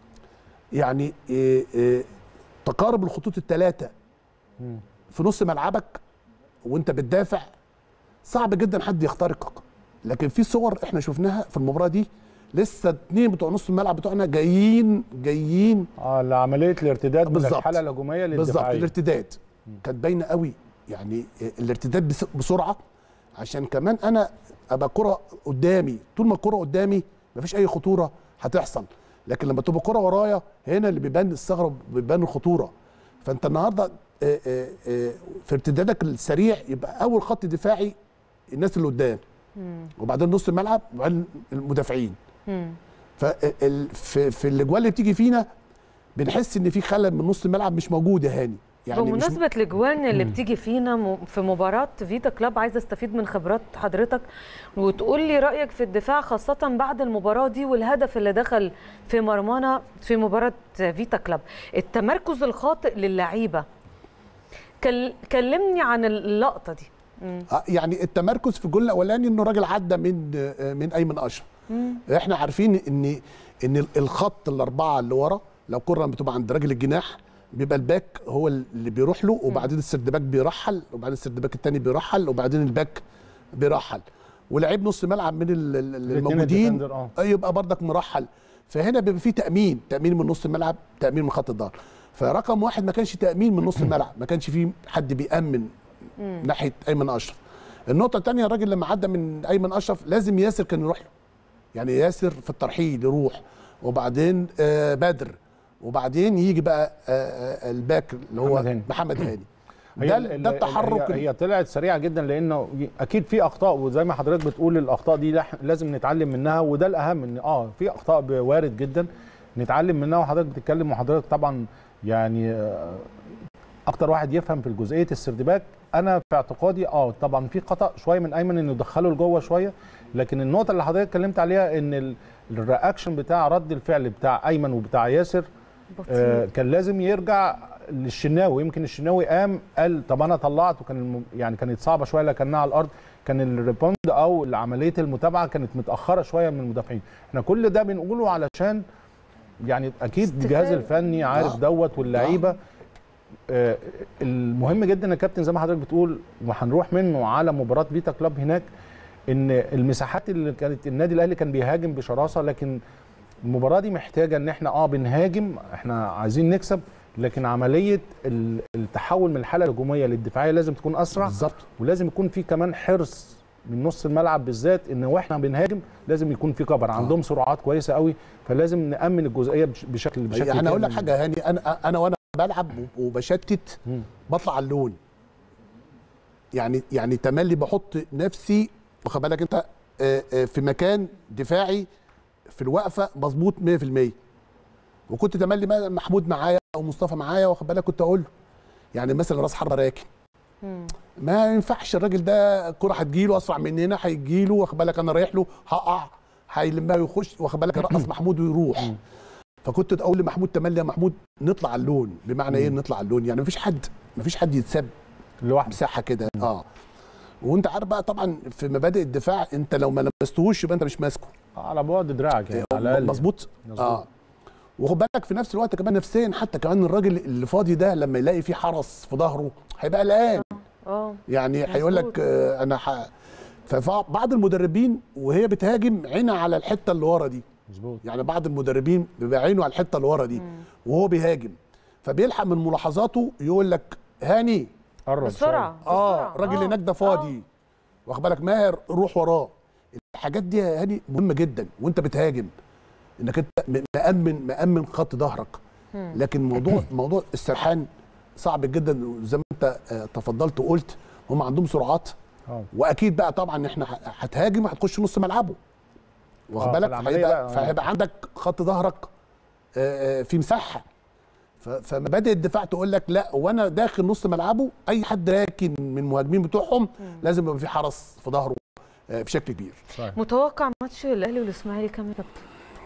[SPEAKER 2] يعني آه، آه، تقارب الخطوط الثلاثه في نص ملعبك وانت بتدافع صعب جدا حد يخترقك لكن في صور احنا شفناها في المباراه دي لسه اتنين بتوع نص الملعب بتوعنا جايين جايين
[SPEAKER 3] اه لعمليه الارتداد من
[SPEAKER 2] بالظبط.
[SPEAKER 3] الحاله الهجوميه
[SPEAKER 2] بالظبط
[SPEAKER 3] للدفاعيه
[SPEAKER 2] الارتداد كانت باينه قوي يعني الارتداد بس- بسرعه عشان كمان انا ابقى كره قدامي طول ما الكره قدامي مفيش اي خطوره هتحصل لكن لما تبقى الكره ورايا هنا اللي بيبان الثغره بيبان الخطوره فانت النهارده آه، آه، آه، في ارتدادك السريع يبقى اول خط دفاعي الناس اللي قدام وبعدين نص الملعب وبعدين المدافعين
[SPEAKER 1] مم.
[SPEAKER 2] فال- في في الاجوال اللي بتيجي فينا بنحس ان في خلل من نص الملعب مش موجود يا هاني يعني مش
[SPEAKER 1] بمناسبة الاجوان اللي بتيجي فينا م- في مباراة فيتا كلاب عايزة استفيد من خبرات حضرتك وتقول لي رأيك في الدفاع خاصة بعد المباراة دي والهدف اللي دخل في مرمانا في مباراة فيتا كلاب التمركز الخاطئ للعيبة كل- كلمني عن اللقطة دي مم.
[SPEAKER 2] آه، يعني التمركز في الجول الاولاني انه راجل عدى من آه، من ايمن اشرف احنا عارفين ان ان الخط الاربعه اللي ورا لو كره بتبقى عند راجل الجناح بيبقى الباك هو اللي بيروح له وبعدين السرد باك بيرحل وبعدين السرد باك الثاني بيرحل وبعدين الباك بيرحل ولعيب نص ملعب من ال- ال-
[SPEAKER 3] الاتنين
[SPEAKER 2] الموجودين
[SPEAKER 3] الديفندر، اه.
[SPEAKER 2] آه، يبقى بردك مرحل فهنا بيبقى في تامين تامين من نص الملعب تامين من خط الظهر فرقم واحد ما كانش تامين من نص الملعب ما كانش فيه حد بيامن ناحيه ايمن اشرف النقطه الثانيه الراجل لما عدى من ايمن اشرف لازم ياسر كان يروح له يعني ياسر في الترحيل يروح وبعدين آه بدر وبعدين يجي بقى آه آه الباك اللي هو
[SPEAKER 3] محمد هاني.
[SPEAKER 2] محمد هاني
[SPEAKER 3] هي
[SPEAKER 2] ده
[SPEAKER 3] ال-
[SPEAKER 2] ده
[SPEAKER 3] ال-
[SPEAKER 2] التحرك
[SPEAKER 3] هي, هي طلعت سريعه جدا لانه اكيد في اخطاء وزي ما حضرتك بتقول الاخطاء دي لح- لازم نتعلم منها وده الاهم ان اه في اخطاء ب- وارد جدا نتعلم منها وحضرتك بتتكلم وحضرتك طبعا يعني آه، اكتر واحد يفهم في جزئيه السردباك انا في اعتقادي اه طبعا في خطا شويه من ايمن انه يدخله لجوه شويه لكن النقطه اللي حضرتك اتكلمت عليها ان ال- الرياكشن بتاع رد الفعل بتاع ايمن وبتاع ياسر آه،
[SPEAKER 1] بطيء
[SPEAKER 3] كان لازم يرجع للشناوي يمكن الشناوي قام قال طب انا طلعت وكان الم... يعني كانت صعبه شويه لكنها على الارض كان الريبوند او عمليه المتابعه كانت متاخره شويه من المدافعين احنا كل ده بنقوله علشان يعني اكيد
[SPEAKER 1] استفادة.
[SPEAKER 3] الجهاز الفني عارف
[SPEAKER 2] آه.
[SPEAKER 3] دوت واللعيبه آه المهم جدا يا كابتن زي ما حضرتك بتقول وهنروح منه على مباراه فيتا كلاب هناك ان المساحات اللي كانت النادي الاهلي كان بيهاجم بشراسه لكن المباراه دي محتاجه ان احنا اه بنهاجم احنا عايزين نكسب لكن عمليه ال- التحول من الحاله الهجوميه للدفاعيه لازم تكون اسرع
[SPEAKER 2] بالظبط
[SPEAKER 3] ولازم يكون في كمان حرص من نص الملعب بالذات ان واحنا بنهاجم لازم يكون في كفر عندهم سرعات كويسه قوي فلازم نامن الجزئيه بش- بشكل بشكل
[SPEAKER 2] يعني اقول لك
[SPEAKER 3] كامل.
[SPEAKER 2] حاجه يا هاني انا انا وانا بلعب وبشتت
[SPEAKER 3] مم.
[SPEAKER 2] بطلع على اللون يعني يعني تملي بحط نفسي واخد بالك انت آه، آه، في مكان دفاعي في الوقفه مظبوط 100% وكنت تملي ما- محمود معايا او مصطفى معايا واخد بالك كنت اقول له يعني مثلا راس حربه راكن
[SPEAKER 1] مم.
[SPEAKER 2] ما ينفعش الراجل ده الكره هتجيله اسرع مننا هيجيله واخد بالك انا رايح له هقع هيلمها ويخش واخد بالك رقص محمود ويروح فكنت اقول لمحمود تملي يا محمود نطلع على اللون بمعنى ايه نطلع على اللون يعني مفيش حد مفيش حد يتساب
[SPEAKER 3] لوحده
[SPEAKER 2] مساحه كده اه وانت عارف بقى طبعا في مبادئ الدفاع انت لو ما لمستهوش يبقى انت مش ماسكه
[SPEAKER 3] على بعد دراعك يعني على الاقل
[SPEAKER 2] مظبوط
[SPEAKER 3] مظبوط.
[SPEAKER 2] اه وخد بالك في نفس الوقت كمان نفسيا حتى كمان الراجل اللي فاضي ده لما يلاقي في حرس في ظهره هيبقى قلقان
[SPEAKER 1] اه
[SPEAKER 2] يعني هيقول لك
[SPEAKER 1] مظبوط.
[SPEAKER 2] آه انا ح... فبعض المدربين وهي بتهاجم عينها على الحته اللي ورا دي
[SPEAKER 3] مظبوط
[SPEAKER 2] يعني بعض المدربين بيبقى عينه على الحته اللي ورا دي وهو بيهاجم فبيلحق من ملاحظاته يقول لك هاني
[SPEAKER 3] قرب
[SPEAKER 1] بسرعه
[SPEAKER 2] اه
[SPEAKER 1] بسرعة.
[SPEAKER 2] الراجل اللي هناك ده فاضي واخد بالك ماهر روح وراه الحاجات دي يا هاني مهمه جدا وانت بتهاجم انك انت م- مأمن مأمن خط ظهرك لكن موضوع موضوع السرحان صعب جدا زي ما انت آه، تفضلت وقلت هم عندهم سرعات
[SPEAKER 3] اه
[SPEAKER 2] واكيد بقى طبعا احنا ه- هتهاجم هتخش نص ملعبه واخد
[SPEAKER 3] آه،
[SPEAKER 2] بالك
[SPEAKER 3] فالعملية
[SPEAKER 2] فهيبقى,
[SPEAKER 3] بقى-
[SPEAKER 2] فهيبقى عندك خط ظهرك آه، آه، في مساحه ف- فمبادئ الدفاع تقول لك لا وانا داخل نص ملعبه اي حد راكن من المهاجمين بتوعهم لازم يبقى في حرس في ظهره آه، بشكل كبير
[SPEAKER 3] صحيح
[SPEAKER 1] متوقع ماتش الاهلي والاسماعيلي كام يا كابتن؟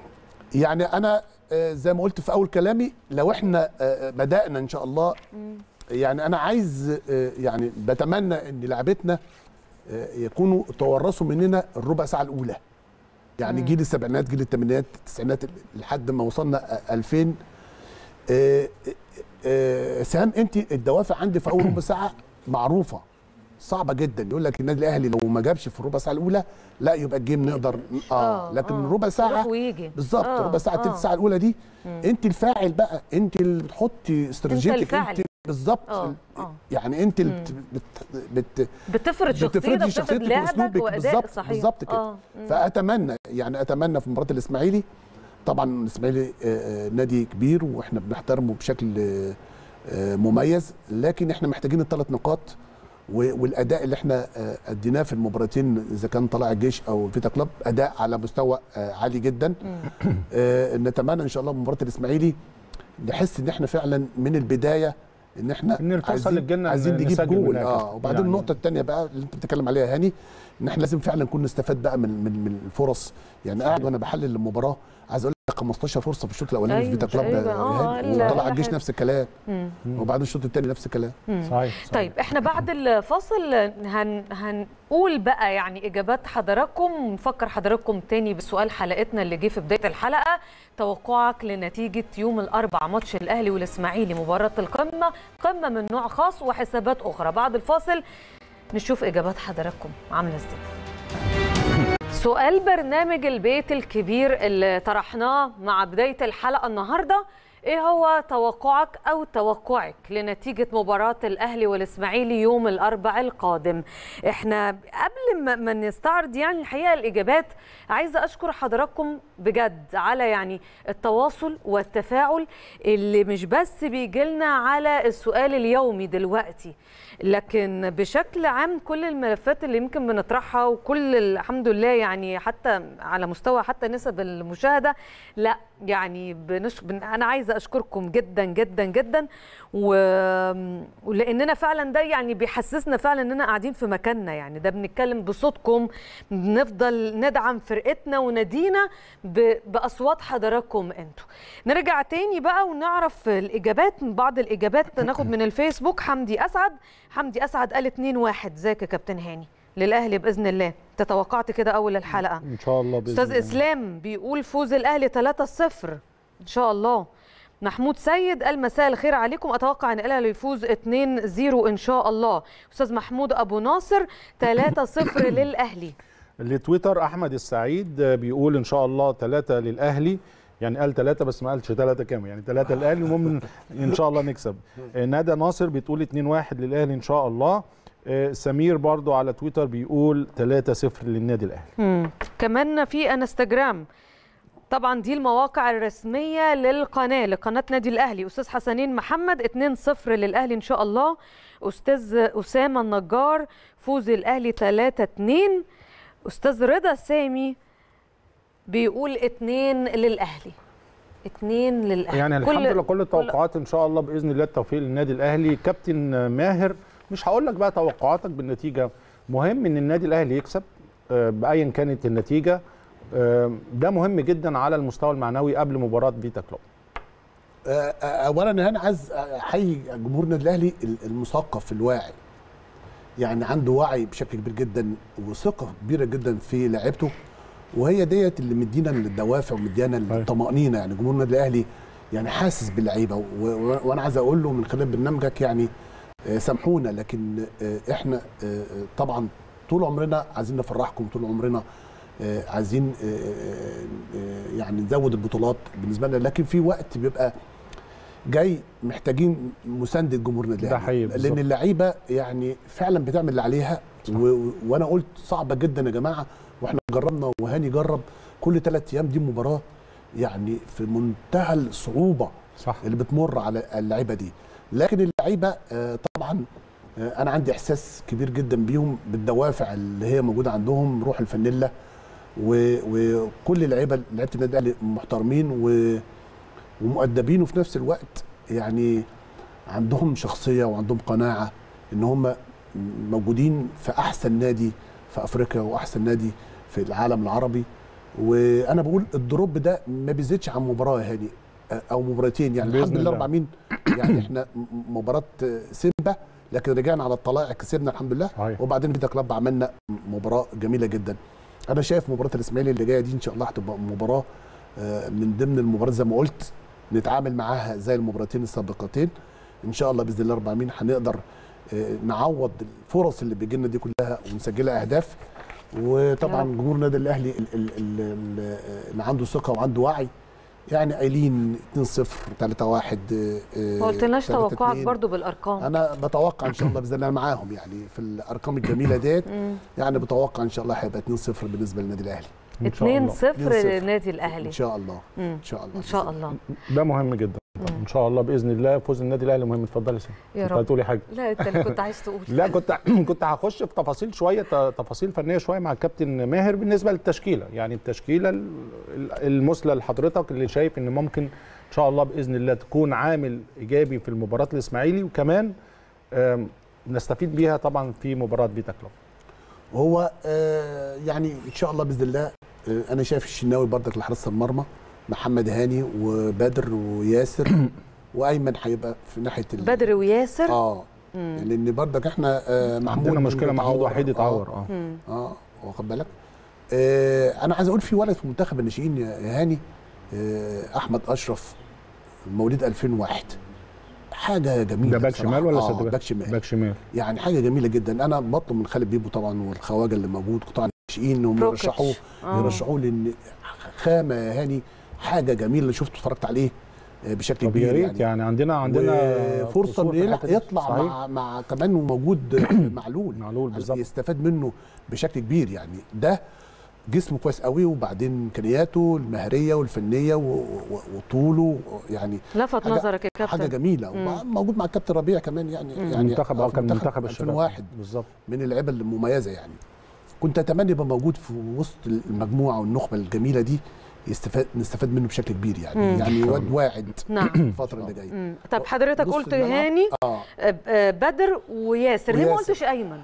[SPEAKER 2] يعني انا آه، زي ما قلت في اول كلامي لو احنا آه، بدانا ان شاء الله يعني انا عايز آه، يعني بتمنى ان لعبتنا آه، يكونوا تورثوا مننا الربع ساعه الاولى يعني جيل السبعينات جيل الثمانينات التسعينات لحد ما وصلنا آه، 2000 آه، آه، سهام انت الدوافع عندي في اول ربع ساعه معروفه صعبه جدا يقول لك النادي الاهلي لو ما جابش في الربع ساعه الاولى لا يبقى الجيم نقدر اه لكن
[SPEAKER 1] آه.
[SPEAKER 2] ربع ساعه
[SPEAKER 1] يروح ويجي.
[SPEAKER 2] بالظبط
[SPEAKER 1] آه،
[SPEAKER 2] ربع ساعه
[SPEAKER 1] آه.
[SPEAKER 2] تلت ساعه الاولى دي انت الفاعل بقى انت اللي بتحطي استراتيجيتك
[SPEAKER 1] الفاعل.
[SPEAKER 2] انت بالظبط
[SPEAKER 1] آه، آه.
[SPEAKER 2] يعني انت اللي بت بت بت
[SPEAKER 1] بتفرض شخصيتك
[SPEAKER 2] بتفرضي
[SPEAKER 1] بتفرض
[SPEAKER 2] شخصيتك
[SPEAKER 1] لعبك
[SPEAKER 2] واسلوبك
[SPEAKER 1] وادائك
[SPEAKER 2] بالظبط
[SPEAKER 1] صحيح
[SPEAKER 2] بالظبط كده
[SPEAKER 1] آه.
[SPEAKER 2] فاتمنى يعني اتمنى في مباراه الاسماعيلي طبعا الاسماعيلي آه، آه، نادي كبير واحنا بنحترمه بشكل آه، آه، مميز لكن احنا محتاجين الثلاث نقاط و- والاداء اللي احنا آه، اديناه في المباراتين اذا كان طلائع الجيش او فيتا كلوب اداء على مستوى آه، عالي جدا آه، نتمنى ان شاء الله مباراه الاسماعيلي نحس ان احنا فعلا من البدايه ان احنا
[SPEAKER 3] إن الفرصة
[SPEAKER 2] عايزين-
[SPEAKER 3] اللي تجيلنا
[SPEAKER 2] عايزين نجيب
[SPEAKER 3] نسجل
[SPEAKER 2] جول
[SPEAKER 3] منها
[SPEAKER 2] اه
[SPEAKER 3] كده.
[SPEAKER 2] وبعدين
[SPEAKER 3] يعني-
[SPEAKER 2] النقطه الثانيه بقى اللي انت بتتكلم عليها يا هاني ان احنا لازم فعلا نكون نستفاد بقى من من من الفرص يعني قاعد وانا بحلل المباراه عايز اقول لك 15 فرصه في الشوط الاولاني في
[SPEAKER 1] أيوة،
[SPEAKER 2] فيتا كلوب
[SPEAKER 1] أيوة،
[SPEAKER 2] يا
[SPEAKER 1] آه،
[SPEAKER 2] هاني
[SPEAKER 1] لا،
[SPEAKER 2] وطلع
[SPEAKER 1] ولا
[SPEAKER 2] الجيش
[SPEAKER 1] حاجة.
[SPEAKER 2] نفس الكلام
[SPEAKER 1] مم.
[SPEAKER 2] وبعدين الشوط الثاني نفس الكلام
[SPEAKER 3] صحيح, صحيح.
[SPEAKER 1] طيب احنا بعد الفاصل هن هنقول بقى يعني اجابات حضراتكم نفكر حضراتكم تاني بسؤال حلقتنا اللي جه في بدايه الحلقه توقعك لنتيجه يوم الاربع ماتش الاهلي والاسماعيلي مباراه القمه قمه من نوع خاص وحسابات اخرى بعد الفاصل نشوف اجابات حضراتكم عامله ازاي سؤال برنامج البيت الكبير اللي طرحناه مع بداية الحلقة النهاردة ايه هو توقعك او توقعك لنتيجة مباراة الاهلي والاسماعيلي يوم الاربع القادم احنا قبل ما- ما نستعرض يعني الحقيقة الاجابات عايزة اشكر حضراتكم بجد على يعني التواصل والتفاعل اللي مش بس بيجيلنا على السؤال اليومي دلوقتي لكن بشكل عام كل الملفات اللي يمكن بنطرحها وكل الحمد لله يعني حتى على مستوى حتى نسب المشاهده لا يعني بنش... بن... انا عايزه اشكركم جدا جدا جدا و... ولاننا فعلا ده يعني بيحسسنا فعلا اننا قاعدين في مكاننا يعني ده بنتكلم بصوتكم بنفضل ندعم فرقتنا ونادينا ب... باصوات حضراتكم انتوا نرجع تاني بقى ونعرف الاجابات من بعض الاجابات ناخد من الفيسبوك حمدي اسعد حمدي اسعد قال 2 1 ازيك يا كابتن هاني للاهلي باذن الله تتوقعت كده اول الحلقه
[SPEAKER 3] ان شاء الله باذن
[SPEAKER 1] استاذ
[SPEAKER 3] الله.
[SPEAKER 1] اسلام بيقول فوز الاهلي 3-0 ان شاء الله محمود سيد قال مساء الخير عليكم اتوقع ان الاهلي يفوز 2-0 ان شاء الله استاذ محمود ابو ناصر 3-0 للاهلي
[SPEAKER 3] لتويتر احمد السعيد بيقول ان شاء الله ثلاثة للاهلي يعني قال ثلاثة بس ما قالش ثلاثة كام يعني ثلاثة للاهلي المهم ان شاء الله نكسب ندى ناصر بتقول 2 1 للاهلي ان شاء الله آه، سمير برضو على تويتر بيقول 3 0 للنادي الاهلي
[SPEAKER 1] مم. كمان في انستجرام طبعا دي المواقع الرسميه للقناه لقناه نادي الاهلي استاذ حسنين محمد 2-0 للاهلي ان شاء الله استاذ اسامه النجار فوز الاهلي 3-2 استاذ رضا سامي بيقول 2 للاهلي 2 للاهلي
[SPEAKER 3] يعني الحمد لله كل التوقعات ان شاء الله باذن الله التوفيق للنادي الاهلي كابتن ماهر مش هقول لك بقى توقعاتك بالنتيجه مهم ان النادي الاهلي يكسب آه، بايا كانت النتيجه آه، ده مهم جدا على المستوى المعنوي قبل مباراه فيتا كلوب
[SPEAKER 2] آه، آه، اولا انا عايز احيي جمهور النادي الاهلي المثقف الواعي يعني عنده وعي بشكل كبير جدا وثقه كبيره جدا في لعيبته وهي ديت اللي مدينا الدوافع ومدينا الطمانينه يعني جمهور النادي الاهلي يعني حاسس باللعيبه و- و- وانا عايز اقول له من خلال برنامجك يعني آه، سامحونا لكن آه، احنا آه، آه، طبعا طول عمرنا عايزين نفرحكم طول عمرنا آه، عايزين آه، آه، آه، يعني نزود البطولات بالنسبه لنا لكن في وقت بيبقى جاي محتاجين مسانده جمهور النادي
[SPEAKER 3] ده
[SPEAKER 2] الأهلي.
[SPEAKER 3] حقيقي بالظبط.
[SPEAKER 2] لان اللعيبه يعني فعلا بتعمل اللي عليها و... و- وانا قلت صعبه جدا يا جماعه واحنا جربنا وهاني جرب كل ثلاث ايام دي مباراه يعني في منتهى الصعوبه
[SPEAKER 3] صح
[SPEAKER 2] اللي بتمر على اللعيبه دي لكن اللعيبه آه، طبعا آه، انا عندي احساس كبير جدا بيهم بالدوافع اللي هي موجوده عندهم روح الفانيلا و- وكل اللعيبه لعيبه النادي الاهلي محترمين و- ومؤدبين وفي نفس الوقت يعني عندهم شخصيه وعندهم قناعه ان هم موجودين في احسن نادي في افريقيا واحسن نادي في العالم العربي وانا بقول الدروب ده ما بيزيدش عن مباراه يا هاني او مباراتين يعني
[SPEAKER 3] بإذن
[SPEAKER 2] الحمد لله
[SPEAKER 3] الله.
[SPEAKER 2] رب العالمين يعني احنا م- مباراه سيمبا لكن رجعنا على الطلائع كسبنا الحمد لله
[SPEAKER 3] صحيح.
[SPEAKER 2] وبعدين فيتا كلاب عملنا مباراه جميله جدا انا شايف مباراه الاسماعيلي اللي جايه دي ان شاء الله هتبقى مباراه آه، من ضمن المباريات زي ما قلت نتعامل معاها زي المباراتين السابقتين ان شاء الله باذن الله رب العالمين هنقدر آه، نعوض الفرص اللي بيجي لنا دي كلها ونسجلها اهداف وطبعا
[SPEAKER 1] يا رب.
[SPEAKER 2] جمهور النادي الاهلي ال- ال- ال- ال- اللي عنده ثقه وعنده وعي يعني قايلين 2-0 3-1
[SPEAKER 1] ما قلتلناش توقعك برضو بالارقام
[SPEAKER 2] انا بتوقع ان شاء الله باذن الله معاهم يعني في الارقام الجميله ديت
[SPEAKER 1] مم.
[SPEAKER 2] يعني بتوقع ان شاء الله هيبقى 2-0 بالنسبه للنادي الاهلي
[SPEAKER 3] إن شاء الله.
[SPEAKER 1] 2-0
[SPEAKER 2] 2-0.
[SPEAKER 1] للنادي الاهلي
[SPEAKER 2] ان شاء الله
[SPEAKER 1] مم.
[SPEAKER 2] ان شاء الله
[SPEAKER 1] ان شاء الله
[SPEAKER 3] ده مهم جدا ان شاء الله باذن الله فوز النادي الاهلي مهم اتفضلي يا سيدي
[SPEAKER 1] يا
[SPEAKER 3] كنت
[SPEAKER 1] رب
[SPEAKER 3] هتقولي حاجه
[SPEAKER 1] لا انت اللي كنت عايز تقول
[SPEAKER 3] لا كنت كنت هخش في تفاصيل شويه ت- تفاصيل فنيه شويه مع الكابتن ماهر بالنسبه للتشكيله يعني التشكيله ال- ال- المثلى لحضرتك اللي شايف ان ممكن ان شاء الله باذن الله تكون عامل ايجابي في المباراه الاسماعيلي وكمان آم، نستفيد بيها طبعا في مباراه بيتا كلوب
[SPEAKER 2] وهو آه يعني ان شاء الله باذن الله آه انا شايف الشناوي بردك لحراسه المرمى محمد هاني وبدر وياسر وايمن هيبقى في ناحيه ال-
[SPEAKER 1] بدر وياسر
[SPEAKER 2] اه
[SPEAKER 1] مم.
[SPEAKER 2] لان بردك احنا آه محمود
[SPEAKER 3] عندنا مشكله محمود
[SPEAKER 2] متعور.
[SPEAKER 3] وحيد اتعور اه
[SPEAKER 1] مم.
[SPEAKER 2] اه, آه واخد بالك آه انا عايز اقول في ولد في منتخب الناشئين يا يا هاني آه احمد اشرف مواليد 2001 حاجه جميله
[SPEAKER 3] ده باك
[SPEAKER 2] بصراحة.
[SPEAKER 3] شمال ولا
[SPEAKER 2] آه
[SPEAKER 3] سد
[SPEAKER 2] باك شمال
[SPEAKER 3] باك شمال
[SPEAKER 2] يعني حاجه جميله جدا انا بطلب من خالد بيبو طبعا والخواجه اللي موجود قطاع الناشئين انهم
[SPEAKER 1] بروكيتش.
[SPEAKER 2] يرشحوه
[SPEAKER 1] آه.
[SPEAKER 2] يرشحوه لان خامه يا هاني حاجه جميله اللي شفته اتفرجت عليه آه، بشكل
[SPEAKER 3] طب يا
[SPEAKER 2] كبير
[SPEAKER 3] ريت يعني عندنا عندنا
[SPEAKER 2] فرصه
[SPEAKER 3] قصور
[SPEAKER 2] انه
[SPEAKER 3] في
[SPEAKER 2] يلع-
[SPEAKER 3] الحتة دي.
[SPEAKER 2] يطلع
[SPEAKER 3] صحيح.
[SPEAKER 2] مع مع كمان موجود معلول
[SPEAKER 3] معلول بالظبط
[SPEAKER 2] يستفاد منه بشكل كبير يعني ده جسمه كويس قوي وبعدين امكانياته المهريه والفنيه و- و- وطوله يعني
[SPEAKER 1] لفت
[SPEAKER 2] حاجة-
[SPEAKER 1] نظرك يا
[SPEAKER 2] حاجه
[SPEAKER 1] كابتن
[SPEAKER 2] جميله
[SPEAKER 1] مم.
[SPEAKER 2] ومع- موجود مع الكابتن ربيع كمان يعني
[SPEAKER 1] مم.
[SPEAKER 2] يعني
[SPEAKER 3] منتخب
[SPEAKER 2] آه،
[SPEAKER 3] اه
[SPEAKER 2] في
[SPEAKER 3] كان منتخب الشباب
[SPEAKER 2] 2001
[SPEAKER 3] بالظبط
[SPEAKER 2] من اللعيبه المميزه يعني كنت اتمنى يبقى موجود في وسط المجموعه والنخبه الجميله دي يستفاد نستفاد منه بشكل كبير يعني
[SPEAKER 1] مم.
[SPEAKER 2] يعني واد واعد
[SPEAKER 1] نعم
[SPEAKER 2] الفتره اللي جايه
[SPEAKER 1] مم. طب حضرتك
[SPEAKER 2] نص
[SPEAKER 1] قلت
[SPEAKER 2] الملعب.
[SPEAKER 1] هاني
[SPEAKER 2] اه
[SPEAKER 1] آه، آه، بدر وياسر ليه ما
[SPEAKER 2] وياسر.
[SPEAKER 1] قلتش ايمن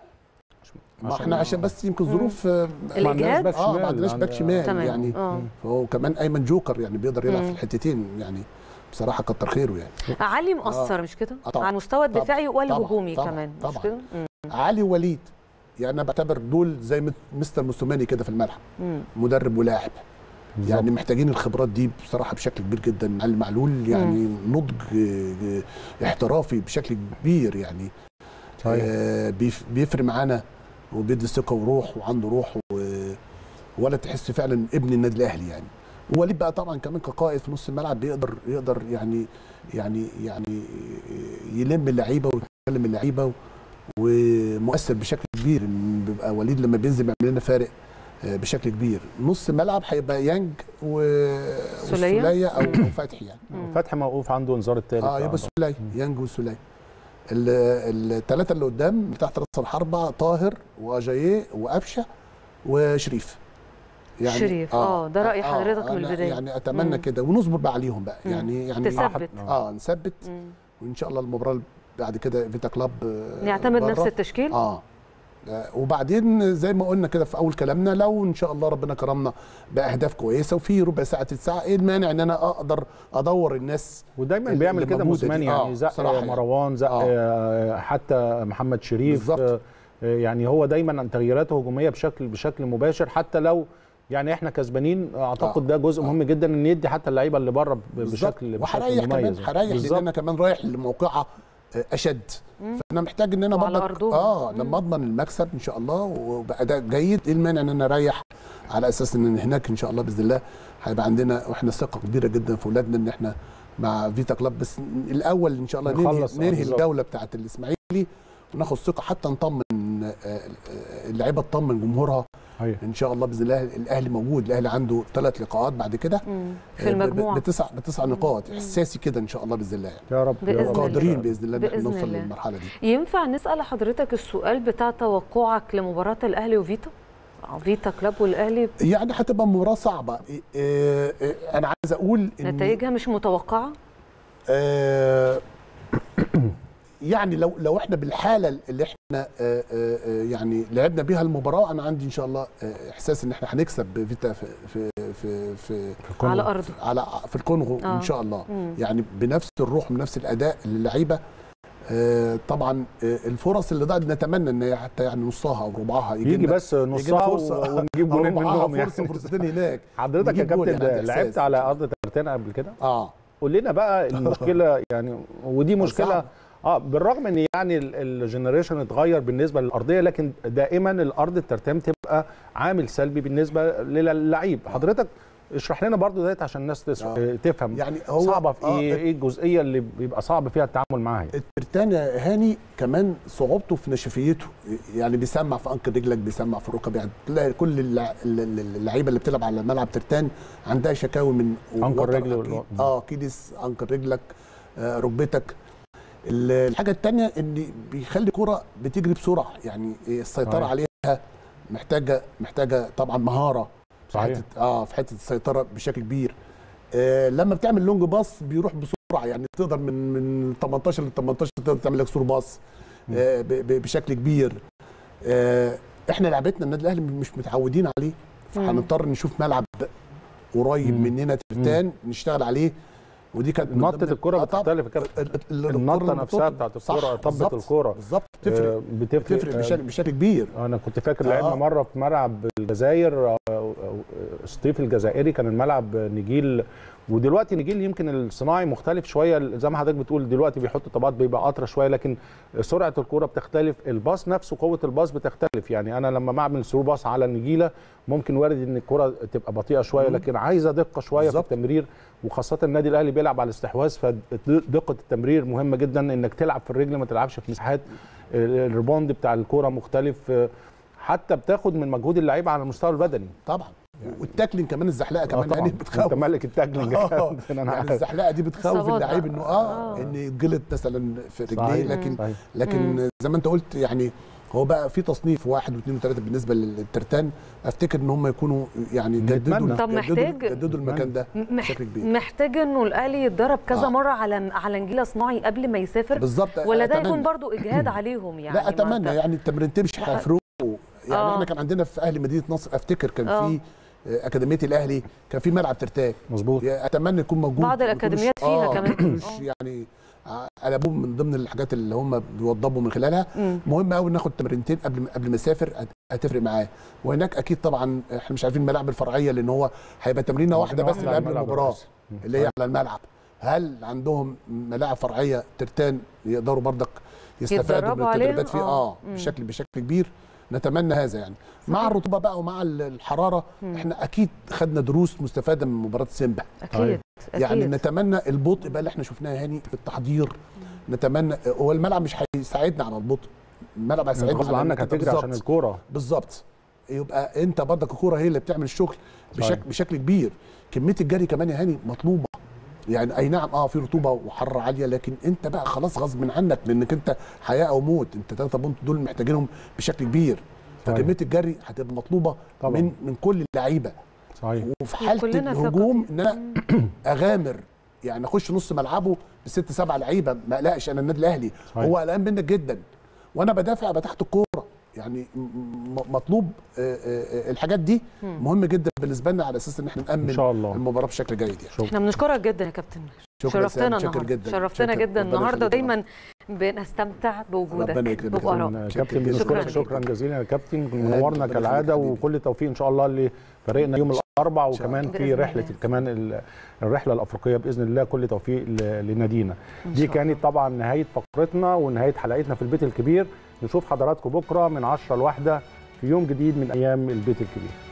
[SPEAKER 2] ما احنا عشان بس يمكن ظروف آه،
[SPEAKER 1] الإجهاد؟
[SPEAKER 3] باك
[SPEAKER 2] اه
[SPEAKER 3] شمال.
[SPEAKER 2] ما عندناش باك شمال
[SPEAKER 1] تمام
[SPEAKER 2] يعني
[SPEAKER 1] اه
[SPEAKER 2] فهو كمان ايمن جوكر يعني بيقدر يلعب
[SPEAKER 1] مم.
[SPEAKER 2] في الحتتين يعني بصراحه كتر خيره يعني
[SPEAKER 1] علي مؤثر مش كده
[SPEAKER 2] آه طبعا.
[SPEAKER 1] على المستوى
[SPEAKER 2] طبعا.
[SPEAKER 1] الدفاعي والهجومي
[SPEAKER 2] طبعا.
[SPEAKER 1] كمان مش
[SPEAKER 2] طبعا.
[SPEAKER 1] كده مم.
[SPEAKER 2] علي وليد يعني انا بعتبر دول زي مت- مستر موسوماني كده في الملعب
[SPEAKER 1] مم.
[SPEAKER 2] مدرب ولاعب
[SPEAKER 3] بالظبط.
[SPEAKER 2] يعني محتاجين الخبرات دي بصراحه بشكل كبير جدا علي معلول يعني نضج آه، آه، احترافي بشكل كبير يعني
[SPEAKER 3] صحيح.
[SPEAKER 2] آه، بيف- بيفرق معانا وبيدي ثقه وروح وعنده روح و- ولا تحس فعلا ابن النادي الاهلي يعني ووليد بقى طبعا كمان كقائد في نص الملعب بيقدر يقدر يعني يعني يعني يلم اللعيبه ويكلم اللعيبه و- ومؤثر بشكل كبير إن بيبقى وليد لما بينزل بيعمل لنا فارق آه، بشكل كبير نص الملعب هيبقى يانج و
[SPEAKER 1] سولية؟
[SPEAKER 2] وسولية او او فتحي يعني
[SPEAKER 1] مم.
[SPEAKER 3] فتحي موقوف عنده انذار الثالث
[SPEAKER 2] اه يبقى سولية يانج وسولية الثلاثه اللي قدام تحت راس الحربه طاهر واجاييه وقفشه وشريف
[SPEAKER 1] شريف، آه، ده رأي حضرتك من
[SPEAKER 2] أنا
[SPEAKER 1] البداية.
[SPEAKER 2] يعني اتمنى
[SPEAKER 1] مم.
[SPEAKER 2] كده ونصبر بقى عليهم بقى
[SPEAKER 1] مم.
[SPEAKER 2] يعني يعني
[SPEAKER 1] تثبت
[SPEAKER 2] اه نثبت
[SPEAKER 1] مم.
[SPEAKER 2] وان شاء الله المباراه اللي بعد كده فيتا كلاب آه،
[SPEAKER 1] نعتمد
[SPEAKER 2] بره.
[SPEAKER 1] نفس التشكيل
[SPEAKER 2] اه آه، وبعدين زي ما قلنا كده في اول كلامنا لو ان شاء الله ربنا كرمنا باهداف كويسه وفي ربع ساعه ساعه ايه المانع ان انا اقدر ادور الناس
[SPEAKER 3] ودايما
[SPEAKER 2] اللي
[SPEAKER 3] بيعمل كده
[SPEAKER 2] موجودة
[SPEAKER 3] موسيماني
[SPEAKER 2] دي.
[SPEAKER 3] يعني
[SPEAKER 2] آه،
[SPEAKER 3] زق
[SPEAKER 2] بصراحة يعني.
[SPEAKER 3] مروان زق
[SPEAKER 2] آه.
[SPEAKER 3] آه، حتى محمد شريف
[SPEAKER 2] بالظبط.
[SPEAKER 3] آه، يعني هو دايما تغييراته هجوميه بشكل بشكل مباشر حتى لو يعني احنا كسبانين اعتقد
[SPEAKER 2] آه.
[SPEAKER 3] ده جزء
[SPEAKER 2] آه.
[SPEAKER 3] مهم جدا ان يدي حتى اللعيبه اللي بره ب-
[SPEAKER 2] بالظبط.
[SPEAKER 3] بشكل بشكل
[SPEAKER 2] وهريح كمان
[SPEAKER 3] مميز
[SPEAKER 2] هريح لان
[SPEAKER 3] بالظبط.
[SPEAKER 2] انا كمان رايح لموقعه آه، اشد فانا محتاج ان انا
[SPEAKER 1] وعلى
[SPEAKER 2] برضك
[SPEAKER 1] أرضهم.
[SPEAKER 2] اه
[SPEAKER 1] مم.
[SPEAKER 2] لما اضمن المكسب ان شاء الله وباداء جيد ايه المانع ان انا اريح على اساس ان هناك ان شاء الله باذن الله هيبقى عندنا واحنا ثقه كبيره جدا في اولادنا ان احنا مع فيتا كلاب بس الاول ان شاء الله ننهي,
[SPEAKER 3] نخلص، آه،
[SPEAKER 2] ننهي
[SPEAKER 3] بالظبط.
[SPEAKER 2] الجوله بتاعه الاسماعيلي وناخد ثقه حتى نطمن آه، آه، اللعيبه تطمن جمهورها
[SPEAKER 3] أيوة.
[SPEAKER 2] ان شاء الله باذن الله الاهلي موجود الاهلي عنده ثلاث لقاءات بعد كده
[SPEAKER 1] مم.
[SPEAKER 2] آه،
[SPEAKER 1] في
[SPEAKER 2] ب- ب-
[SPEAKER 1] المجموعه
[SPEAKER 2] بتسع بتسع نقاط احساسي كده ان شاء الله باذن الله يعني
[SPEAKER 3] يا رب
[SPEAKER 1] بإذن
[SPEAKER 3] يا رب.
[SPEAKER 1] الله.
[SPEAKER 2] قادرين باذن الله ان احنا
[SPEAKER 1] بإذن
[SPEAKER 2] نوصل
[SPEAKER 1] الله.
[SPEAKER 2] للمرحله دي
[SPEAKER 1] ينفع نسال حضرتك السؤال بتاع توقعك لمباراه الاهلي وفيتا فيتا كلاب والاهلي
[SPEAKER 2] يعني هتبقى مباراه صعبه إيه- إيه- إيه، انا عايز اقول ان
[SPEAKER 1] نتائجها مش متوقعه
[SPEAKER 2] آه، يعني لو لو احنا بالحاله اللي احنا آه، آه، آه، يعني لعبنا بيها المباراه انا عندي ان شاء الله آه، احساس ان احنا هنكسب فيتا في في في, في
[SPEAKER 1] على ارضه
[SPEAKER 2] على في الكونغو
[SPEAKER 1] آه.
[SPEAKER 2] ان شاء الله
[SPEAKER 1] مم.
[SPEAKER 2] يعني بنفس الروح بنفس الاداء للعيبه آه، طبعا آه، الفرص اللي ضاعت نتمنى ان هي حتى يعني نصها او ربعها
[SPEAKER 3] يجي
[SPEAKER 2] لنا-
[SPEAKER 3] بس
[SPEAKER 2] يجي لنا
[SPEAKER 3] نصها
[SPEAKER 2] فرصة
[SPEAKER 3] و- ونجيب جولين
[SPEAKER 2] ربعها
[SPEAKER 3] منهم يعني
[SPEAKER 2] فرصه فرصتين هناك
[SPEAKER 3] حضرتك يا
[SPEAKER 2] نجيب جول
[SPEAKER 3] كابتن
[SPEAKER 2] يعني عندي
[SPEAKER 3] لعبت
[SPEAKER 2] إحساس.
[SPEAKER 3] على ارض ترتانة قبل كده
[SPEAKER 2] اه
[SPEAKER 3] قول لنا بقى المشكله يعني ودي مشكله
[SPEAKER 2] صعب.
[SPEAKER 3] اه بالرغم ان يعني ال- الجنريشن اتغير بالنسبه للارضيه لكن دائما الارض الترتان تبقى عامل سلبي بالنسبه للعيب حضرتك اشرح لنا برضو ديت عشان الناس تس-
[SPEAKER 2] آه.
[SPEAKER 3] تفهم
[SPEAKER 2] يعني هو
[SPEAKER 3] صعبه في
[SPEAKER 2] آه،
[SPEAKER 3] ايه ايه الجزئيه اللي بيبقى صعب فيها التعامل معاها يعني.
[SPEAKER 2] الترتان يا هاني كمان صعوبته في نشفيته يعني بيسمع في انكل رجلك بيسمع في الركب يعني تلاقي كل اللع- الل- الل- اللعيبه اللي بتلعب على ملعب ترتان عندها شكاوي من
[SPEAKER 3] أنكل
[SPEAKER 2] وتر
[SPEAKER 3] رجل
[SPEAKER 2] أكيد.
[SPEAKER 3] وال-
[SPEAKER 2] اه كيدس انكل رجلك آه ركبتك ال- الحاجه الثانيه ان بيخلي كرة بتجري بسرعه يعني السيطره
[SPEAKER 3] صحيح.
[SPEAKER 2] عليها محتاجه محتاجه طبعا مهاره في
[SPEAKER 3] صحيح.
[SPEAKER 2] حته اه في حته السيطره بشكل كبير آه لما بتعمل لونج باص بيروح بسرعه يعني تقدر من من 18 ل 18 تقدر تعمل لك سور باص آه ب- ب- بشكل كبير آه احنا لعبتنا النادي الاهلي مش متعودين عليه فهنضطر نشوف ملعب قريب
[SPEAKER 3] مم.
[SPEAKER 2] مننا ترتان نشتغل عليه ودي كانت من
[SPEAKER 3] نطة
[SPEAKER 2] ضمن-
[SPEAKER 3] الكرة
[SPEAKER 2] آه طبعاً.
[SPEAKER 3] بتختلف يا كابتن.
[SPEAKER 2] ال- ال- ال-
[SPEAKER 3] النطة
[SPEAKER 2] الكرة
[SPEAKER 3] نفسها
[SPEAKER 2] اللي
[SPEAKER 3] بتاعت
[SPEAKER 2] صح،
[SPEAKER 3] الكرة، طبة
[SPEAKER 2] بالظبط،
[SPEAKER 3] الكرة.
[SPEAKER 2] بالظبط بتفرق
[SPEAKER 3] آه، بتفرق
[SPEAKER 2] بتفرق
[SPEAKER 3] آه،
[SPEAKER 2] بشكل بشكل كبير
[SPEAKER 3] انا كنت فاكر لعبنا
[SPEAKER 2] آه.
[SPEAKER 3] مره في ملعب الجزائر آه، آه، سطيف الجزائري كان الملعب نجيل ودلوقتي نجيل يمكن الصناعي مختلف شويه زي ما حضرتك بتقول دلوقتي بيحطوا طبقات بيبقى اطرى شويه لكن سرعه الكوره بتختلف الباص نفسه قوه الباص بتختلف يعني انا لما بعمل ثرو باص على النجيله ممكن وارد ان الكوره تبقى بطيئه شويه لكن عايزه دقه شويه
[SPEAKER 2] بالظبط.
[SPEAKER 3] في التمرير وخاصه النادي الاهلي بيلعب على الاستحواذ فدقه التمرير مهمه جدا انك تلعب في الرجل ما تلعبش في مساحات الريبوند بتاع الكوره مختلف حتى بتاخد من مجهود اللعيبه على المستوى البدني
[SPEAKER 2] طبعا والتاكلين كمان الزحلقه
[SPEAKER 3] آه
[SPEAKER 2] كمان
[SPEAKER 3] طبعاً.
[SPEAKER 2] يعني
[SPEAKER 3] انت
[SPEAKER 2] بتخوف
[SPEAKER 3] ملك التاكلينج
[SPEAKER 2] آه،
[SPEAKER 3] انا
[SPEAKER 2] يعني
[SPEAKER 3] عارف
[SPEAKER 2] الزحلقه دي بتخوف
[SPEAKER 1] إصابات
[SPEAKER 2] اللعيب
[SPEAKER 1] بقى.
[SPEAKER 2] انه اه
[SPEAKER 1] آه.
[SPEAKER 2] ان يتجلط مثلا في رجليه
[SPEAKER 3] صحيح.
[SPEAKER 2] لكن
[SPEAKER 3] صحيح.
[SPEAKER 2] لكن زي ما انت قلت يعني هو بقى في تصنيف واحد واثنين وثلاثه بالنسبه للترتان افتكر ان هم يكونوا يعني جددوا
[SPEAKER 3] نتمنى.
[SPEAKER 1] طب
[SPEAKER 2] جددوا-
[SPEAKER 1] محتاج-
[SPEAKER 2] جددوا المكان ده
[SPEAKER 1] مح-
[SPEAKER 2] بشكل كبير
[SPEAKER 1] محتاج انه الاهلي يتدرب كذا
[SPEAKER 2] آه.
[SPEAKER 1] مره على على نجيله صناعي قبل ما يسافر
[SPEAKER 2] بالظبط
[SPEAKER 1] ولا ده
[SPEAKER 2] أتمنى.
[SPEAKER 1] يكون برضو اجهاد عليهم يعني
[SPEAKER 2] لا
[SPEAKER 1] مع
[SPEAKER 2] اتمنى
[SPEAKER 1] الت-
[SPEAKER 2] يعني التمرينتين مش هيفرقوا يعني
[SPEAKER 1] آه.
[SPEAKER 2] احنا كان عندنا في اهلي مدينه نصر افتكر كان
[SPEAKER 1] آه.
[SPEAKER 2] في آه، اكاديميه الاهلي كان في ملعب ترتان
[SPEAKER 3] مظبوط
[SPEAKER 2] يا اتمنى يكون موجود
[SPEAKER 1] بعض
[SPEAKER 2] ما
[SPEAKER 1] الأكاديميات
[SPEAKER 2] يكونوش-
[SPEAKER 1] فيها
[SPEAKER 2] آه
[SPEAKER 1] كمان.
[SPEAKER 2] ما يكونوش
[SPEAKER 1] آه.
[SPEAKER 2] يعني ع- قلبوه من ضمن الحاجات اللي هم بيوضبوا من خلالها
[SPEAKER 1] مم.
[SPEAKER 2] مهم قوي ناخد تمرينتين قبل ما- قبل ما اسافر هت- هتفرق معاه وهناك اكيد طبعا احنا مش عارفين الملاعب الفرعيه لان هو هيبقى تمرينه واحده بس اللي
[SPEAKER 3] على
[SPEAKER 2] قبل
[SPEAKER 3] الملعب
[SPEAKER 2] المباراه
[SPEAKER 3] الرئيسي.
[SPEAKER 2] اللي هي على الملعب هل عندهم ملاعب فرعيه ترتان يقدروا برضك يستفادوا
[SPEAKER 1] يتدربوا
[SPEAKER 2] من التدريبات
[SPEAKER 1] عليها؟
[SPEAKER 2] فيه
[SPEAKER 1] آه.
[SPEAKER 2] اه
[SPEAKER 1] مم.
[SPEAKER 2] بشكل بشكل كبير نتمنى هذا يعني مع الرطوبه بقى ومع ال- الحراره احنا اكيد خدنا دروس مستفاده من مباراه سيمبا
[SPEAKER 1] اكيد اكيد
[SPEAKER 2] يعني نتمنى البطء بقى اللي احنا شفناه هاني في التحضير نتمنى هو الملعب مش هيساعدنا على البطء الملعب هيساعدنا
[SPEAKER 3] غصب
[SPEAKER 2] على
[SPEAKER 3] عنك
[SPEAKER 2] إنك أنت
[SPEAKER 3] هتجري عشان
[SPEAKER 2] بالظبط.
[SPEAKER 3] الكوره
[SPEAKER 2] بالظبط يبقى انت برضك الكوره هي اللي بتعمل الشغل
[SPEAKER 3] صحيح.
[SPEAKER 2] بشكل بشكل كبير كميه الجري كمان يا هاني مطلوبه يعني اي نعم اه في رطوبه وحراره عاليه لكن انت بقى خلاص غصب عنك لانك انت حياه او موت انت ثلاثه بونت دول محتاجينهم بشكل كبير
[SPEAKER 3] صحيح.
[SPEAKER 2] فكميه الجري هتبقى مطلوبه
[SPEAKER 3] طبعاً.
[SPEAKER 2] من من كل اللعيبه
[SPEAKER 3] صحيح
[SPEAKER 2] وفي حاله
[SPEAKER 1] وكلنا ثقة
[SPEAKER 2] الهجوم
[SPEAKER 1] فيه.
[SPEAKER 2] ان انا اغامر يعني اخش نص ملعبه بست سبع لعيبه ما اقلقش انا النادي الاهلي
[SPEAKER 3] صحيح.
[SPEAKER 2] هو قلقان منك جدا وانا بدافع ابقى تحت الكوره يعني م- م- مطلوب آه، آه، آه، الحاجات دي مهم جدا بالنسبه لنا على اساس ان احنا نامن
[SPEAKER 3] إن شاء الله.
[SPEAKER 2] المباراه بشكل جيد يعني
[SPEAKER 3] شكرا.
[SPEAKER 1] احنا بنشكرك جدا يا كابتن
[SPEAKER 2] شكرا
[SPEAKER 1] شرفتنا
[SPEAKER 2] شكرا
[SPEAKER 1] النهارده
[SPEAKER 2] جدا
[SPEAKER 1] شرفتنا
[SPEAKER 2] شكرا.
[SPEAKER 1] جدا
[SPEAKER 2] ربنا
[SPEAKER 1] النهارده
[SPEAKER 2] يخليك.
[SPEAKER 1] دايما بنستمتع بوجودك
[SPEAKER 2] ربنا يكرمك.
[SPEAKER 1] بآرائك.
[SPEAKER 3] كابتن
[SPEAKER 2] شكراً
[SPEAKER 3] بنشكرك
[SPEAKER 1] جداً.
[SPEAKER 3] شكرا جزيلا يا كابتن
[SPEAKER 2] ربنا
[SPEAKER 3] منورنا
[SPEAKER 2] يخليك
[SPEAKER 3] كالعاده
[SPEAKER 2] حبيبي.
[SPEAKER 3] وكل التوفيق ان شاء الله لفريقنا يوم الاربعاء
[SPEAKER 2] شاء
[SPEAKER 3] وكمان
[SPEAKER 2] الله.
[SPEAKER 3] في
[SPEAKER 1] بإذن
[SPEAKER 3] رحله
[SPEAKER 1] الله.
[SPEAKER 3] كمان ال- الرحله الافريقيه باذن الله كل توفيق ل- لنادينا
[SPEAKER 1] إن
[SPEAKER 3] دي
[SPEAKER 1] شاء
[SPEAKER 3] كانت طبعا نهايه فقرتنا ونهايه حلقتنا في البيت الكبير نشوف حضراتكم بكره من 10 لواحده في يوم جديد من ايام البيت الكبير